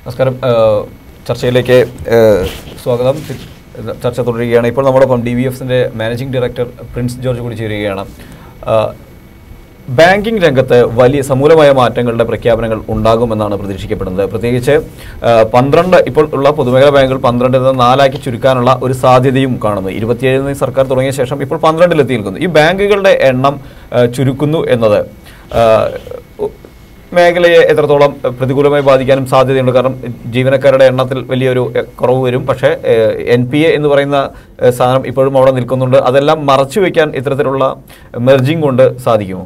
നമസ്കാരം ഏഹ് ചർച്ചയിലേക്ക് ഏഹ് സ്വാഗതം ചർച്ച തുടരുകയാണ് ഇപ്പോൾ നമ്മളൊപ്പം ഡി വി എഫിൻ്റെ മാനേജിംഗ് ഡയറക്ടർ പ്രിൻസ് ജോർജ് കൂടി ചേരുകയാണ് ഏഹ് ബാങ്കിംഗ് രംഗത്ത് വലിയ സമൂലമായ മാറ്റങ്ങളുടെ പ്രഖ്യാപനങ്ങൾ ഉണ്ടാകുമെന്നാണ് പ്രതീക്ഷിക്കപ്പെടുന്നത് പ്രത്യേകിച്ച് ഏഹ് പന്ത്രണ്ട് ഇപ്പോൾ ഉള്ള പൊതുമേഖലാ ബാങ്കുകൾ പന്ത്രണ്ടിൽ നിന്ന് നാലാക്കി ചുരുക്കാനുള്ള ഒരു സാധ്യതയും കാണുന്നു ഇരുപത്തിയേഴിന് സർക്കാർ തുടങ്ങിയ ശേഷം ഇപ്പോൾ പന്ത്രണ്ടിലെത്തി നിൽക്കുന്നു ഈ ബാങ്കുകളുടെ എണ്ണം ഏഹ് ചുരുക്കുന്നു എന്നത് ഏഹ് മേഖലയെ എത്രത്തോളം എഹ്, പ്രതികൂലമായി ബാധിക്കാനും സാധ്യതയുണ്ട് കാരണം ജീവനക്കാരുടെ എണ്ണത്തിൽ വലിയൊരു എഹ്, കുറവ് വരും പക്ഷേ എൻ പി എ എന്ന് പറയുന്ന എഹ്, സാധനം ഇപ്പോഴും അവിടെ നിൽക്കുന്നുണ്ട് അതെല്ലാം മറച്ചു വയ്ക്കാൻ ഇത്തരത്തിലുള്ള മെർജിങ് കൊണ്ട് സാധിക്കുമോ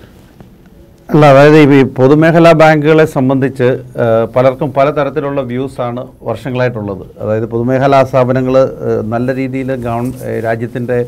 അല്ല അതായത് ഈ പൊതുമേഖലാ ബാങ്കുകളെ സംബന്ധിച്ച് ആ, പലർക്കും പലതരത്തിലുള്ള വ്യൂസാണ് വർഷങ്ങളായിട്ടുള്ളത് അതായത് പൊതുമേഖലാ സ്ഥാപനങ്ങൾ നല്ല രീതിയിൽ ഗവൺ രാജ്യത്തിൻ്റെ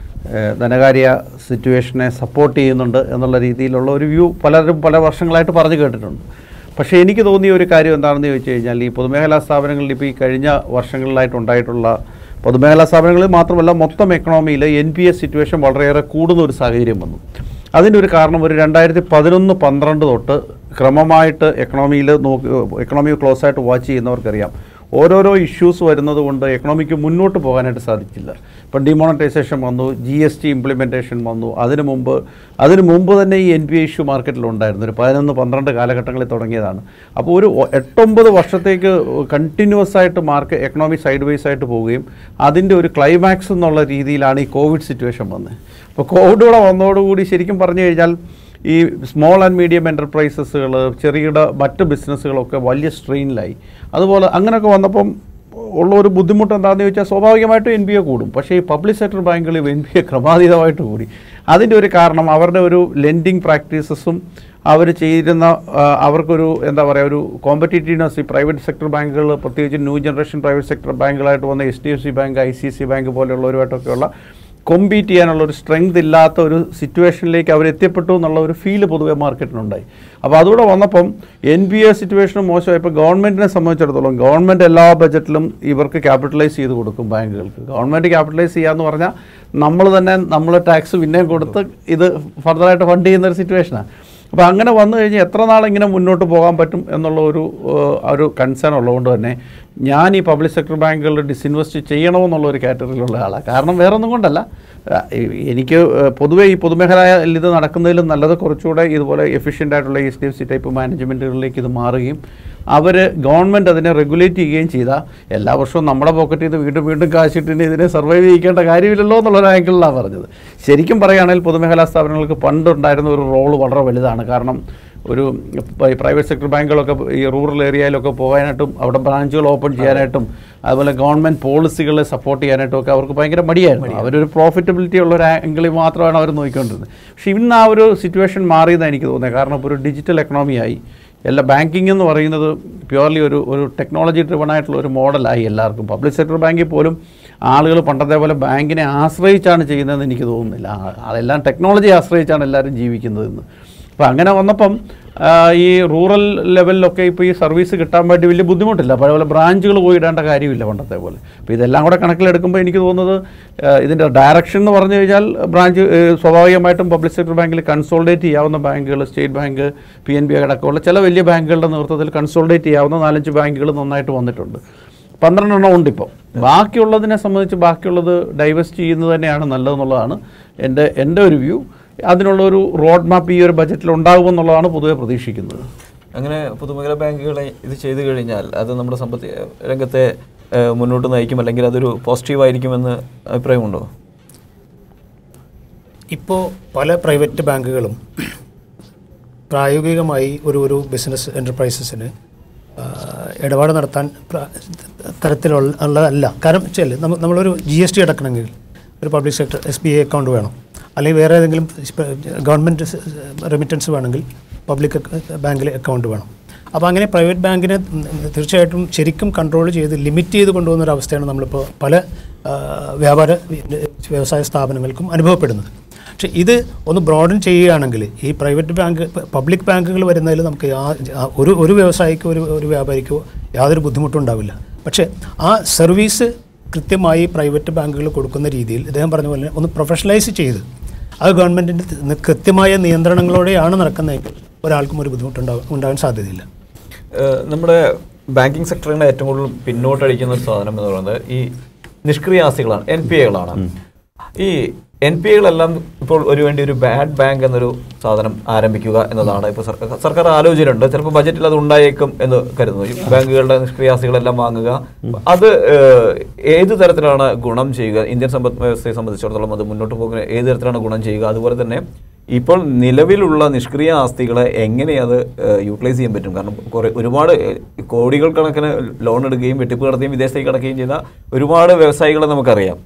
ധനകാര്യ സിറ്റുവേഷനെ സപ്പോർട്ട് ചെയ്യുന്നുണ്ട് എന്നുള്ള രീതിയിലുള്ള ഒരു വ്യൂ പലരും പല വർഷങ്ങളായിട്ട് പറഞ്ഞു കേട്ടിട്ടുണ്ട് പക്ഷേ എനിക്ക് തോന്നിയ ഒരു കാര്യം എന്താണെന്ന് ചോദിച്ചു കഴിഞ്ഞാൽ ഈ പൊതുമേഖലാ സ്ഥാപനങ്ങളിൽ ഇപ്പോൾ ഈ കഴിഞ്ഞ വർഷങ്ങളിലായിട്ടുണ്ടായിട്ടുള്ള പൊതുമേഖലാ സ്ഥാപനങ്ങളിൽ മാത്രമല്ല മൊത്തം എക്കണോമിയിൽ എൻ പി എസ് സിറ്റുവേഷൻ വളരെയേറെ കൂടുന്ന ഒരു സാഹചര്യം വന്നു അതിൻ്റെ ഒരു കാരണം ഒരു രണ്ടായിരത്തി പതിനൊന്ന് പന്ത്രണ്ട് തൊട്ട് ക്രമമായിട്ട് എക്കണോമിയിൽ നോക്കി എക്കണോമി ക്ലോസ് ആയിട്ട് വാച്ച് ചെയ്യുന്നവർക്കറിയാം ഓരോരോ ഇഷ്യൂസ് വരുന്നത് കൊണ്ട് എക്കണോമിക്ക് മുന്നോട്ട് പോകാനായിട്ട് സാധിച്ചില്ല ഇപ്പം ഡിമോണറ്റൈസേഷൻ വന്നു ജി എസ് ടി ഇംപ്ലിമെൻറ്റേഷൻ വന്നു അതിനു മുമ്പ് അതിനു മുമ്പ് തന്നെ ഈ എൻ പി ഇഷ്യൂ മാർക്കറ്റിലുണ്ടായിരുന്നു ഒരു പതിനൊന്ന് പന്ത്രണ്ട് കാലഘട്ടങ്ങളിൽ തുടങ്ങിയതാണ് അപ്പോൾ ഒരു ഒ- എട്ടൊമ്പത് വർഷത്തേക്ക് കണ്ടിന്യൂസ് ആയിട്ട് മാർക്ക് എക്കണോമി സൈഡ് വൈസ് ആയിട്ട് പോവുകയും അതിൻ്റെ ഒരു ക്ലൈമാക്സ് എന്നുള്ള രീതിയിലാണ് ഈ കോവിഡ് സിറ്റുവേഷൻ വന്നത് അപ്പോൾ കോവിഡ് കൂടെ വന്നതോടുകൂടി ശരിക്കും പറഞ്ഞു കഴിഞ്ഞാൽ ഈ സ്മോൾ ആൻഡ് മീഡിയം എൻ്റർപ്രൈസസുകൾ ചെറുകിട മറ്റ് ബിസിനസ്സുകളൊക്കെ വലിയ സ്ട്രെയിനിലായി അതുപോലെ അങ്ങനെയൊക്കെ വന്നപ്പം ഉള്ള ഒരു ബുദ്ധിമുട്ട് എന്താണെന്ന് ചോദിച്ചാൽ സ്വാഭാവികമായിട്ടും എൻ ബി എ കൂടും പക്ഷേ ഈ പബ്ലിക് സെക്ടർ ബാങ്കുകളിൽ എൻ ബി എ ക്രമാതീതമായിട്ട് കൂടി അതിൻ്റെ ഒരു കാരണം അവരുടെ ഒരു ലെൻഡിങ് പ്രാക്ടീസസും അവർ ചെയ്യുന്ന ആ, അവർക്കൊരു എന്താ പറയുക ഒരു കോമ്പറ്റീറ്റീവ്നെസ് ഈ പ്രൈവറ്റ് സെക്ടർ ബാങ്കുകൾ പ്രത്യേകിച്ച് ന്യൂ ജനറേഷൻ പ്രൈവറ്റ് സെക്ടർ ബാങ്കുകളായിട്ട് വന്ന H D F C bank I C C bank പോലെയുള്ളവരുമായിട്ടൊക്കെയുള്ള കോമ്പീറ്റ് ചെയ്യാനുള്ള ഒരു സ്ട്രെങ്ത് ഇല്ലാത്ത ഒരു സിറ്റുവേഷനിലേക്ക് അവർ എത്തിപ്പെട്ടു എന്നുള്ള ഒരു ഫീല് പൊതുവെ മാർക്കറ്റിനുണ്ടായി അപ്പോൾ അതുകൂടെ വന്നപ്പം എൻ ബി എ സിറ്റുവേഷൻ മോശമായപ്പോൾ ഗവൺമെൻറ്റിനെ സംബന്ധിച്ചിടത്തോളം ഗവൺമെൻറ് എല്ലാ ബജറ്റിലും ഇവർക്ക് ക്യാപിറ്റലൈസ് ചെയ്ത് കൊടുക്കും ബാങ്കുകൾക്ക് ഗവൺമെൻറ് ക്യാപിറ്റലൈസ് ചെയ്യാന്ന് പറഞ്ഞാൽ നമ്മൾ തന്നെ നമ്മൾ ടാക്സ് പിന്നെയും കൊടുത്ത് ഇത് ഫർദറായിട്ട് ഫണ്ട് ചെയ്യുന്ന ഒരു സിറ്റുവേഷനാണ് അപ്പോൾ അങ്ങനെ വന്നു കഴിഞ്ഞാൽ എത്ര നാൾ ഇങ്ങനെ മുന്നോട്ട് പോകാൻ പറ്റും എന്നുള്ള ഒരു ഏഹ്, ഒരു കൺസേൺ ഉള്ളതുകൊണ്ട് തന്നെ ഞാൻ ഈ പബ്ലിക് സെക്ടർ ബാങ്കുകളിൽ ഡിസിൻവെസ്റ്റ് ചെയ്യണമെന്നുള്ള ഒരു കാറ്റഗറിയിലുള്ള ആളാണ് കാരണം വേറെ ഒന്നും കൊണ്ടല്ല ആ, ഈ- എനിക്ക് ഏഹ്, പൊതുവേ ഈ പൊതുമേഖലയിൽ ഇത് നടക്കുന്നതിലും നല്ലത് കുറച്ചുകൂടെ ഇതുപോലെ എഫിഷ്യൻ്റ് ആയിട്ടുള്ള H D F C type മാനേജ്മെൻറ്റുകളിലേക്ക് ഇത് മാറുകയും അവർ ഗവൺമെൻറ് അതിനെ റെഗുലേറ്റ് ചെയ്യുകയും ചെയ്താൽ എല്ലാ വർഷവും നമ്മുടെ പോക്കറ്റിൽ ഇത് വീണ്ടും വീണ്ടും കാശിട്ടിന് ഇതിനെ സർവൈവ് ചെയ്യിക്കേണ്ട കാര്യമില്ലല്ലോ എന്നുള്ളൊരു ആംഗിളിലാണ് പറഞ്ഞത് ശരിക്കും പറയുകയാണെങ്കിൽ പൊതുമേഖലാ സ്ഥാപനങ്ങൾക്ക് പണ്ടുണ്ടായിരുന്ന ഒരു റോള് വളരെ വലുതാണ് കാരണം ഒരു പ്രൈവറ്റ് സെക്ടർ ബാങ്കുകളൊക്കെ ഈ റൂറൽ ഏരിയയിലൊക്കെ പോകാനായിട്ടും അവിടെ ബ്രാഞ്ചുകൾ ഓപ്പൺ ചെയ്യാനായിട്ടും അതുപോലെ ഗവൺമെൻറ് പോളിസികളെ സപ്പോർട്ട് ചെയ്യാനായിട്ടും ഒക്കെ അവർക്ക് ഭയങ്കര മടിയായിരുന്നു അവരൊരു പ്രോഫിറ്റബിലിറ്റി ഉള്ള ഒരു ആംഗിളിൽ മാത്രമാണ് അവർ നോക്കിക്കൊണ്ടിരുന്നത് പക്ഷേ ഇന്ന് ആ ഒരു സിറ്റുവേഷൻ മാറിയതാണ് എനിക്ക് തോന്നുന്നത് കാരണം ഇപ്പോൾ ഒരു ഡിജിറ്റൽ എക്കണോമിയായി എല്ലാ ബാങ്കിങ് എന്ന് പറയുന്നത് പ്യുവർലി ഒരു ഒരു ടെക്നോളജി ഡ്രിവൺ ആയിട്ടുള്ള ഒരു മോഡലായി എല്ലാവർക്കും പബ്ലിക് സെക്ടർ ബാങ്കിൽ പോലും ആളുകൾ പണ്ടത്തെ പോലെ ബാങ്കിനെ ആശ്രയിച്ചാണ് ചെയ്യുന്നതെന്ന് എനിക്ക് തോന്നുന്നില്ല ആ- അതെല്ലാം ടെക്നോളജി ആശ്രയിച്ചാണ് എല്ലാവരും ജീവിക്കുന്നതെന്ന് അപ്പോൾ അങ്ങനെ വന്നപ്പം ആ, ഈ റൂറൽ ലെവലിലൊക്കെ ഇപ്പോൾ ഈ സർവീസ് കിട്ടാൻ വേണ്ടി വലിയ ബുദ്ധിമുട്ടില്ല പഴയ പോലെ ബ്രാഞ്ചുകൾ പോയി ഇടേണ്ട കാര്യമില്ല പണ്ടത്തെ പോലെ അപ്പോൾ ഇതെല്ലാം കൂടെ കണക്കിലെടുക്കുമ്പോൾ എനിക്ക് തോന്നുന്നത് ആ, ഇതിൻ്റെ ഡയറക്ഷൻ എന്ന് പറഞ്ഞു കഴിഞ്ഞാൽ ബ്രാഞ്ച് ഏ, സ്വാഭാവികമായിട്ടും പബ്ലിക് സെക്ടർ ബാങ്കിൽ കൺസോൾഡേറ്റ് ചെയ്യാവുന്ന ബാങ്കുകൾ State Bank P N B അടക്കമുള്ള ചില വലിയ ബാങ്കുകളുടെ നേതൃത്വത്തിൽ കൺസോൾഡേറ്റ് ചെയ്യാവുന്ന നാലഞ്ച് ബാങ്കുകൾ നന്നായിട്ട് വന്നിട്ടുണ്ട് പന്ത്രണ്ടെണ്ണം ഉണ്ട് ഇപ്പോൾ ബാക്കിയുള്ളതിനെ സംബന്ധിച്ച് ബാക്കിയുള്ളത് ഡൈവേസ്റ്റ് ചെയ്യുന്നത് തന്നെയാണ് നല്ലതെന്നുള്ളതാണ് എൻ്റെ എൻ്റെ ഒരു വ്യൂ അതിനുള്ള ഒരു റോഡ് മാപ്പ് ഈ ഒരു ബജറ്റിൽ ഉണ്ടാകുമെന്നുള്ളതാണ് പൊതുവെ പ്രതീക്ഷിക്കുന്നത് അങ്ങനെ പൊതുമേഖലാ ബാങ്കുകളെ ഇത് ചെയ്തു കഴിഞ്ഞാൽ അത് നമ്മുടെ സമ്പത്ത് രംഗത്തെ ഏഹ്, മുന്നോട്ട് നയിക്കും അല്ലെങ്കിൽ അതൊരു പോസിറ്റീവായിരിക്കുമെന്ന് അഭിപ്രായമുണ്ടോ ഇപ്പോൾ പല പ്രൈവറ്റ് ബാങ്കുകളും പ്രായോഗികമായി ഒരു ഒരു ബിസിനസ് എൻ്റർപ്രൈസസിന് ഇടപാട് നടത്താൻ പ്ര- തരത്തിലുള്ള ഉള്ളതല്ല കാരണം വെച്ചാൽ നമ്മ നമ്മളൊരു ജി എസ് ടി അടക്കണമെങ്കിൽ ഒരു public sector S B I account വേണം അല്ലെങ്കിൽ വേറെ ഏതെങ്കിലും ഗവൺമെൻറ് റെമിറ്റൻസ് വേണമെങ്കിൽ പബ്ലിക് ബാങ്കിൽ അക്കൗണ്ട് വേണം അപ്പോൾ അങ്ങനെ പ്രൈവറ്റ് ബാങ്കിനെ തീർച്ചയായിട്ടും ശരിക്കും കൺട്രോൾ ചെയ്ത് ലിമിറ്റ് ചെയ്ത് കൊണ്ടുപോകുന്ന ഒരു അവസ്ഥയാണ് നമ്മളിപ്പോൾ പല ആ, വ്യാപാര വ്യവസായ സ്ഥാപനങ്ങൾക്കും അനുഭവപ്പെടുന്നത് പക്ഷേ ഇത് ഒന്ന് ബ്രോഡൻ ചെയ്യുകയാണെങ്കിൽ ഈ പ്രൈവറ്റ് ബാങ്ക് പബ്ലിക് ബാങ്കുകൾ വരുന്നതിൽ നമുക്ക് യാ- യാ- ഒരു ഒരു വ്യവസായിക്കോ ഒരു ഒരു വ്യാപാരിക്കോ യാതൊരു ബുദ്ധിമുട്ടും ഉണ്ടാവില്ല പക്ഷേ ആ സർവീസ് കൃത്യമായി പ്രൈവറ്റ് ബാങ്കുകൾ കൊടുക്കുന്ന രീതിയിൽ ഇദ്ദേഹം പറഞ്ഞ പോലെ ഒന്ന് പ്രൊഫഷണലൈസ് ചെയ്ത് അത് ഗവൺമെൻറ്റിൻ്റെ കൃത്യമായ നിയന്ത്രണങ്ങളോടെയാണ് നടക്കുന്നതെങ്കിൽ ഒരാൾക്കും ഒരു ബുദ്ധിമുട്ടുണ്ടാവും ഉണ്ടാകാൻ സാധ്യതയില്ല ഏഹ് നമ്മുടെ ബാങ്കിങ് സെക്ടറിനെ ഏറ്റവും കൂടുതൽ പിന്നോട്ടടിക്കുന്ന ഒരു സാധനം എന്ന് പറയുന്നത് ഈ നിഷ്ക്രിയ ആസ്തികളാണ് എൻ പി എകളാണ് ഈ എൻ പി എകളെല്ലാം ഇപ്പോൾ ഒരു വേണ്ടി ഒരു ബാഡ് ബാങ്ക് എന്നൊരു സാധനം ആരംഭിക്കുക എന്നതാണ് ഇപ്പോൾ സർക്കാർ സർക്കാർ ആലോചനയുണ്ട് ചിലപ്പോൾ ബജറ്റിൽ അത് ഉണ്ടായേക്കും എന്ന് കരുതുന്നു ഈ ബാങ്കുകളുടെ നിഷ്ക്രിയ ആസ്തികളെല്ലാം വാങ്ങുക അത് ഏഹ്, ഏത് തരത്തിലാണ് ഗുണം ചെയ്യുക ഇന്ത്യൻ സമ്പദ് വ്യവസ്ഥയെ സംബന്ധിച്ചിടത്തോളം അത് മുന്നോട്ട് പോകുന്ന ഏത് തരത്തിലാണ് ഗുണം ചെയ്യുക അതുപോലെ തന്നെ ഇപ്പോൾ നിലവിലുള്ള നിഷ്ക്രിയ ആസ്തികളെ എങ്ങനെ അത് യൂട്ടിലൈസ് ചെയ്യാൻ പറ്റും കാരണം കുറെ ഒരുപാട് ഏഹ്, കോടികൾ കണക്കിന് ലോൺ എടുക്കുകയും വെട്ടിപ്പ് നടത്തുകയും വിദേശത്തേക്ക് കടക്കുകയും ചെയ്ത ഒരുപാട് വ്യവസായികളെ നമുക്കറിയാം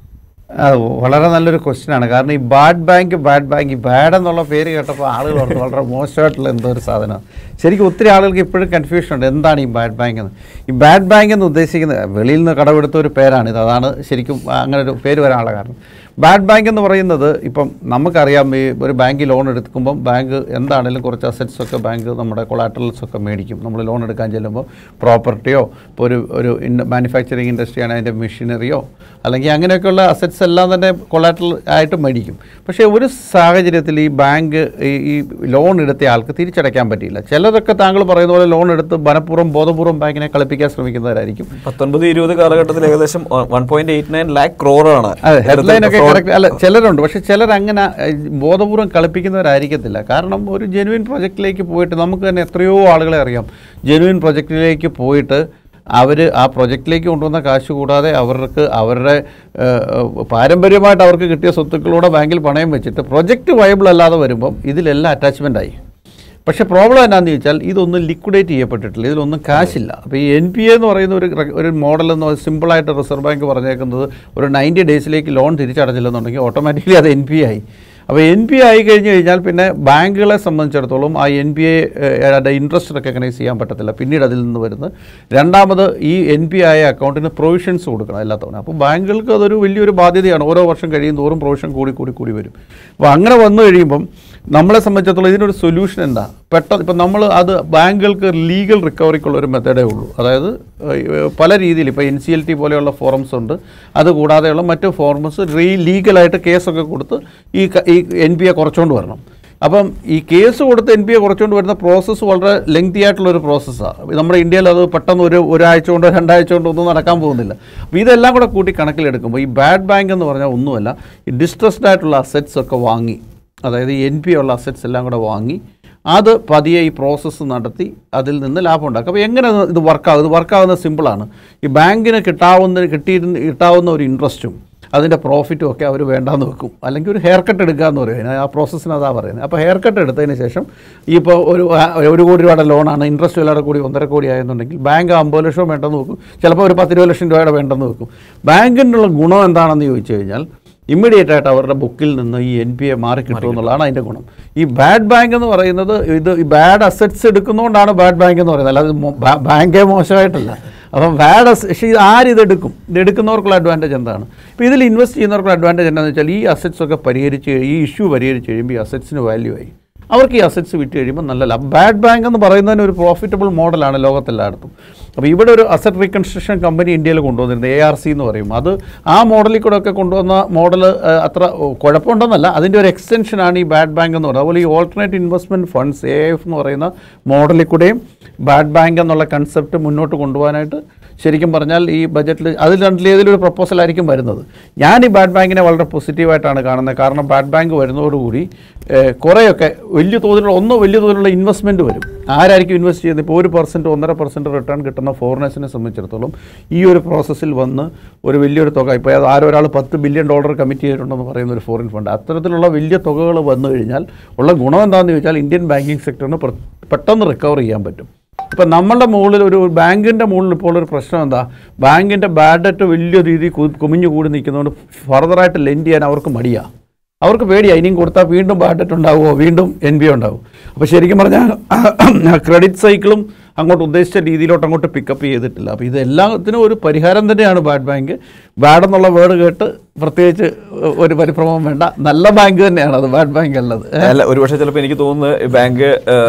അത് വളരെ നല്ലൊരു ക്വസ്റ്റ്യൻ ആണ് കാരണം ഈ ബാഡ് ബാങ്ക് ബാഡ് ബാങ്ക് ഈ ബാഡ് എന്നുള്ള പേര് കേട്ടപ്പോൾ ആളുകൾ ഓർത്തു വളരെ മോശമായിട്ടുള്ള എന്തോ ഒരു സാധനമാണ് ശരിക്കും ഒത്തിരി ആളുകൾക്ക് ഇപ്പോഴും കൺഫ്യൂഷൻ ഉണ്ട് എന്താണ് ഈ ബാഡ് ബാങ്ക് എന്ന് ഈ ബാഡ് ബാങ്ക് എന്ന് ഉദ്ദേശിക്കുന്നത് വെളിയിൽ നിന്ന് കടമെടുത്ത ഒരു പേരാണിത് അതാണ് ശരിക്കും അങ്ങനെ ഒരു പേര് വരാനുള്ള കാരണം ബാഡ് ബാങ്ക് എന്ന് പറയുന്നത് ഇപ്പം നമുക്കറിയാം ഈ ഒരു ബാങ്കിൽ ലോൺ എടുക്കുമ്പം ബാങ്ക് എന്താണെങ്കിലും കുറച്ച് അസറ്റ്സ് ഒക്കെ ബാങ്ക് നമ്മുടെ കൊളാറ്ററൽസ് ഒക്കെ മേടിക്കും നമ്മൾ ലോൺ എടുക്കാൻ ചെല്ലുമ്പോൾ പ്രോപ്പർട്ടിയോ ഇപ്പോൾ ഒരു ഒരു മാനുഫാക്ചറിങ് ഇൻഡസ്ട്രി ആണ് അതിൻ്റെ മെഷീനറിയോ അല്ലെങ്കിൽ അങ്ങനെയൊക്കെയുള്ള അസറ്റ്സ് എല്ലാം തന്നെ കൊളാറ്ററൽ ആയിട്ട് മേടിക്കും പക്ഷേ ഒരു സാഹചര്യത്തിൽ ഈ ബാങ്ക് ഈ ഈ ലോൺ എടുത്ത ആൾക്ക് തിരിച്ചടയ്ക്കാൻ പറ്റിയില്ല ചിലരൊക്കെ താങ്കൾ പറയുന്ന പോലെ ലോൺ എടുത്ത് മനഃപൂർവ്വം ബോധപൂർവ്വം ബാങ്കിനെ കളിപ്പിക്കാൻ ശ്രമിക്കുന്നവരായിരിക്കും പത്തൊൻപത് ഇരുപത് കാലഘട്ടത്തിൽ ഏകദേശം one point eight nine lakh ക്രോറാണ് അതെ ഹെഡ്ലൈൻ ഒക്കെ കറക്റ്റ് അല്ല ചിലരുണ്ട് പക്ഷെ ചിലർ അങ്ങനെ ഏഹ്, ബോധപൂർവ്വം കളിപ്പിക്കുന്നവരായിരിക്കത്തില്ല കാരണം ഒരു ജെനുവിൻ പ്രൊജക്റ്റിലേക്ക് പോയിട്ട് നമുക്ക് തന്നെ എത്രയോ ആളുകളെ അറിയാം ജെനുവിൻ പ്രൊജക്റ്റിലേക്ക് പോയിട്ട് അവർ ആ പ്രൊജക്റ്റിലേക്ക് കൊണ്ടുവന്ന കാശ് കൂടാതെ അവർക്ക് അവരുടെ ഏഹ്, പാരമ്പര്യമായിട്ട് അവർക്ക് കിട്ടിയ സ്വത്തുക്കളൂടെ ബാങ്കിൽ പണയം വെച്ചിട്ട് പ്രൊജക്റ്റ് വയബിൾ അല്ലാതെ വരുമ്പം ഇതിലെല്ലാം അറ്റാച്ച്മെൻ്റ് ആയി പക്ഷേ പ്രോബ്ലം എന്നാന്ന് ചോദിച്ചാൽ ഇതൊന്നും ലിക്വിഡേറ്റ് ചെയ്യപ്പെട്ടിട്ടില്ല ഇതിലൊന്നും കാശില്ല അപ്പോൾ ഈ എൻ പി എ എന്ന് പറയുന്ന ഒരു റെഗ്- ഒരു മോഡൽ എന്ന് പറയുന്നത് സിമ്പിളായിട്ട് റിസർവ് ബാങ്ക് പറഞ്ഞേക്കുന്നത് ഒരു നയൻറ്റി ഡേയ്സിലേക്ക് ലോൺ തിരിച്ചടച്ചില്ലെന്നുണ്ടെങ്കിൽ ഓട്ടോമാറ്റിക്കലി അത് എൻ പി ആയി അപ്പോൾ എൻ പി ആയി കഴിഞ്ഞ് കഴിഞ്ഞാൽ പിന്നെ ബാങ്കുകളെ സംബന്ധിച്ചിടത്തോളം ആ N P A interest recognise ചെയ്യാൻ പറ്റത്തില്ല പിന്നീട് അതിൽ നിന്ന് വരുന്നത് രണ്ടാമത് ഈ എൻ പി ആയ അക്കൗണ്ടിന് പ്രൊവിഷൻസ് കൊടുക്കണം എല്ലാ തവണ അപ്പോൾ ബാങ്കുകൾക്ക് അതൊരു വലിയൊരു ബാധ്യതയാണ് ഓരോ വർഷം കഴിയും തോറും പ്രൊവിഷൻ കൂടി കൂടി കൂടി വരും അപ്പോൾ അങ്ങനെ വന്നു കഴിയുമ്പം നമ്മളെ സംബന്ധിച്ചിടത്തോളം ഇതിനൊരു സൊല്യൂഷൻ എന്താ പെട്ടെന്ന് ഇപ്പം നമ്മൾ അത് ബാങ്കുകൾക്ക് ലീഗൽ റിക്കവറിക്കുള്ള ഒരു മെത്തേഡേ ഉള്ളൂ അതായത് ഏഹ്, പല രീതിയിൽ ഇപ്പോൾ എൻ സി എൽ ടി പോലെയുള്ള ഫോറംസ് ഉണ്ട് അതുകൂടാതെയുള്ള മറ്റ് ഫോറംസ് റീ ലീഗലായിട്ട് കേസൊക്കെ കൊടുത്ത് ഈ ക- ഈ എൻ പി എ കുറച്ചുകൊണ്ട് വരണം അപ്പം ഈ കേസ് കൊടുത്ത് എൻ പി എ കുറച്ചുകൊണ്ട് വരുന്ന പ്രോസസ്സ് വളരെ ലെങ്തി ആയിട്ടുള്ള ഒരു പ്രോസസ്സാണ് നമ്മുടെ ഇന്ത്യയിൽ അത് പെട്ടെന്ന് ഒരു ഒരാഴ്ച കൊണ്ടോ രണ്ടാഴ്ച കൊണ്ടോ ഒന്നും നടക്കാൻ പോകുന്നില്ല അപ്പോൾ ഇതെല്ലാം കൂടെ കൂട്ടി കണക്കിലെടുക്കുമ്പോൾ ഈ ബാഡ് ബാങ്ക് എന്ന് പറഞ്ഞാൽ ഒന്നുമല്ല ഈ ഡിസ്ട്രസ്ഡ് ആയിട്ടുള്ള അസറ്റ്സ് ഒക്കെ വാങ്ങി അതായത് എൻ പി ഉള്ള അസറ്റ്സ് എല്ലാം കൂടെ വാങ്ങി അത് പതിയെ ഈ പ്രോസസ്സ് നടത്തി അതിൽ നിന്ന് ലാഭം ഉണ്ടാക്കും അപ്പോൾ എങ്ങനെ ഇത് വർക്കാവും ഇത് വർക്കാവുന്നത് സിമ്പിളാണ് ഈ ബാങ്കിന് കിട്ടാവുന്ന കിട്ടിയിരുന്ന കിട്ടാവുന്ന ഒരു ഇൻട്രസ്റ്റും അതിൻ്റെ പ്രോഫിറ്റും ഒക്കെ അവർ വേണ്ടാന്ന് വെക്കും അല്ലെങ്കിൽ ഒരു ഹെയർ കട്ട് എടുക്കുക എന്ന് പറയും ആ പ്രോസസ്സിന് അതാ പറയുന്നത് അപ്പോൾ ഹെയർ കട്ട് എടുത്തതിന് ശേഷം ഈ ഇപ്പോൾ ഒരു ആ, ഒരു കോടി രൂപയുടെ ലോണാണ് ഇൻട്രസ്റ്റ് എല്ലാവരുടെ കൂടി ഒന്നര കോടി ആയെന്നുണ്ടെങ്കിൽ ബാങ്ക് അമ്പത് ലക്ഷം വേണ്ടെന്ന് വെക്കും ചിലപ്പോൾ ഒരു പത്തിരുപത് ലക്ഷം രൂപയുടെ വേണ്ടെന്ന് വെക്കും ബാങ്കിനുള്ള ഗുണം എന്താണെന്ന് ചോദിച്ചു കഴിഞ്ഞാൽ ഇമ്മീഡിയറ്റ് ആയിട്ട് അവരുടെ ബുക്കിൽ നിന്ന് ഈ എൻ പി എ മാറി കിട്ടും എന്നുള്ളതാണ് അതിൻ്റെ ഗുണം ഈ ബാഡ് ബാങ്ക് എന്ന് പറയുന്നത് ഇത് ഈ ബാഡ് അസറ്റ്സ് എടുക്കുന്നതുകൊണ്ടാണ് ബാഡ് ബാങ്ക് എന്ന് പറയുന്നത് അല്ലാതെ മോ- ബാ- ബാങ്കേ മോശമായിട്ടല്ല അപ്പം ബാഡ് അസ് പക്ഷേ ഇത് ആരിത് എടുക്കും ഇത് എടുക്കുന്നവർക്കുള്ള അഡ്വാൻറ്റേജ് എന്താണ് ഇപ്പോൾ ഇതിൽ ഇൻവെസ്റ്റ് ചെയ്യുന്നവർക്കുള്ള അഡ്വാൻറ്റേജ് എന്താണെന്ന് വെച്ചാൽ ഈ അസറ്റ്സ് ഒക്കെ പരിഹരിച്ച് കഴി- ഈ ഇഷ്യൂ പരിഹരിച്ച് കഴിയുമ്പോൾ ഈ അസറ്റ്സിന് വാല്യൂ ആയി അവർക്ക് ഈ അസറ്റ്സ് വിറ്റ് കഴിയുമ്പോൾ നല്ല ലാഭം ബാഡ് ബാങ്ക് എന്ന് പറയുന്നതിന് ഒരു പ്രോഫിറ്റബിൾ മോഡലാണ് ലോകത്തെല്ലായിടത്തും അപ്പോൾ ഇവിടെ ഒരു അസറ്റ് റീകൺസ്ട്രക്ഷൻ കമ്പനി ഇന്ത്യയിൽ കൊണ്ടുവന്നിരുന്നത് എ ആർ സി എന്ന് പറയും അത് ആ മോഡലിൽ കൂടെ ഒക്കെ കൊണ്ടുവന്ന മോഡൽ അത്ര ഓ, കുഴപ്പമുണ്ടെന്നല്ല അതിൻ്റെ ഒരു എക്സ്റ്റൻഷനാണ് ഈ ബാഡ് ബാങ്ക് എന്ന് പറയുന്നത് അതുപോലെ ഈ alternate investment funds A F എന്ന് പറയുന്ന മോഡലിൽ കൂടെയും ബാഡ് ബാങ്ക് എന്നുള്ള കൺസെപ്റ്റ് മുന്നോട്ട് കൊണ്ടുപോകാനായിട്ട് ശരിക്കും പറഞ്ഞാൽ ഈ ബജറ്റിൽ അതിൽ രണ്ടിലേതിലൊരു പ്രപ്പോസൽ ആയിരിക്കും വരുന്നത് ഞാൻ ഈ ബാഡ് ബാങ്കിനെ വളരെ പോസിറ്റീവായിട്ടാണ് കാണുന്നത് കാരണം ബാഡ് ബാങ്ക് വരുന്നതോടുകൂടി ഏഹ്, കുറേയൊക്കെ വലിയ തോതിലുള്ള ഒന്ന് വലിയ തോതിലുള്ള ഇൻവെസ്റ്റ്മെൻറ്റ് വരും ആരായിരിക്കും ഇൻവെസ്റ്റ് ചെയ്യുന്നത് ഇപ്പോൾ ഒരു പെർസെൻറ്റ് ഒന്നര പെർസെൻറ്റ് റിട്ടേൺ കിട്ടുന്ന ഫോറിനേഴ്സിനെ സംബന്ധിച്ചിടത്തോളം ഈ ഒരു പ്രോസസ്സിൽ വന്ന് ഒരു വലിയൊരു തുക ഇപ്പോൾ അത് ആരോ ഒരാൾ പത്ത് ബില്യൺ ഡോളർ കമ്മിറ്റ് ചെയ്തിട്ടുണ്ടെന്ന് പറയുന്ന ഒരു ഫോറിൻ ഫണ്ട് അത്തരത്തിലുള്ള വലിയ തുകകൾ വന്നു കഴിഞ്ഞാൽ ഉള്ള ഗുണം എന്താണെന്ന് ചോദിച്ചാൽ ഇന്ത്യൻ ബാങ്കിങ് സെക്ടറിന് പ്ര- പെട്ടെന്ന് റിക്കവർ ചെയ്യാൻ പറ്റും ഇപ്പം നമ്മളുടെ മുകളിൽ ഒരു ബാങ്കിൻ്റെ മുകളിൽ ഇപ്പോൾ ഒരു പ്രശ്നം എന്താ ബാങ്കിൻ്റെ ബാഡ് ഡെറ്റ് വലിയ രീതിയിൽ കു- കുമിഞ്ഞു കൂടി നിൽക്കുന്നതുകൊണ്ട് ഫർദറായിട്ട് ലെൻഡ് ചെയ്യാൻ അവർക്ക് മടിയാ അവർക്ക് പേടിയാ ഇനിയും കൊടുത്താൽ വീണ്ടും ബാഡ് ഡെറ്റ് ഉണ്ടാവുമോ വീണ്ടും എൻ ബി ഉണ്ടാവും അപ്പോൾ ശരിക്കും പറഞ്ഞാൽ ക്രെഡിറ്റ് സൈക്കിളും അങ്ങോട്ട് ഉദ്ദേശിച്ച രീതിയിലോട്ട് അങ്ങോട്ട് പിക്കപ്പ് ചെയ്തിട്ടില്ല അപ്പോൾ ഇതെല്ലാത്തിനും ഒരു പരിഹാരം തന്നെയാണ് ബാഡ് ബാങ്ക് ബാഡ് എന്നുള്ള വേർഡ് കേട്ട് പ്രത്യേകിച്ച് ഒരു പരിഭ്രമം വേണ്ട നല്ല ബാങ്ക് തന്നെയാണ് അത് ബാഡ് ബാങ്ക് അല്ലത് അല്ല ഒരുപക്ഷെ ചിലപ്പോൾ എനിക്ക് തോന്നുന്നത് ഈ ബാങ്ക്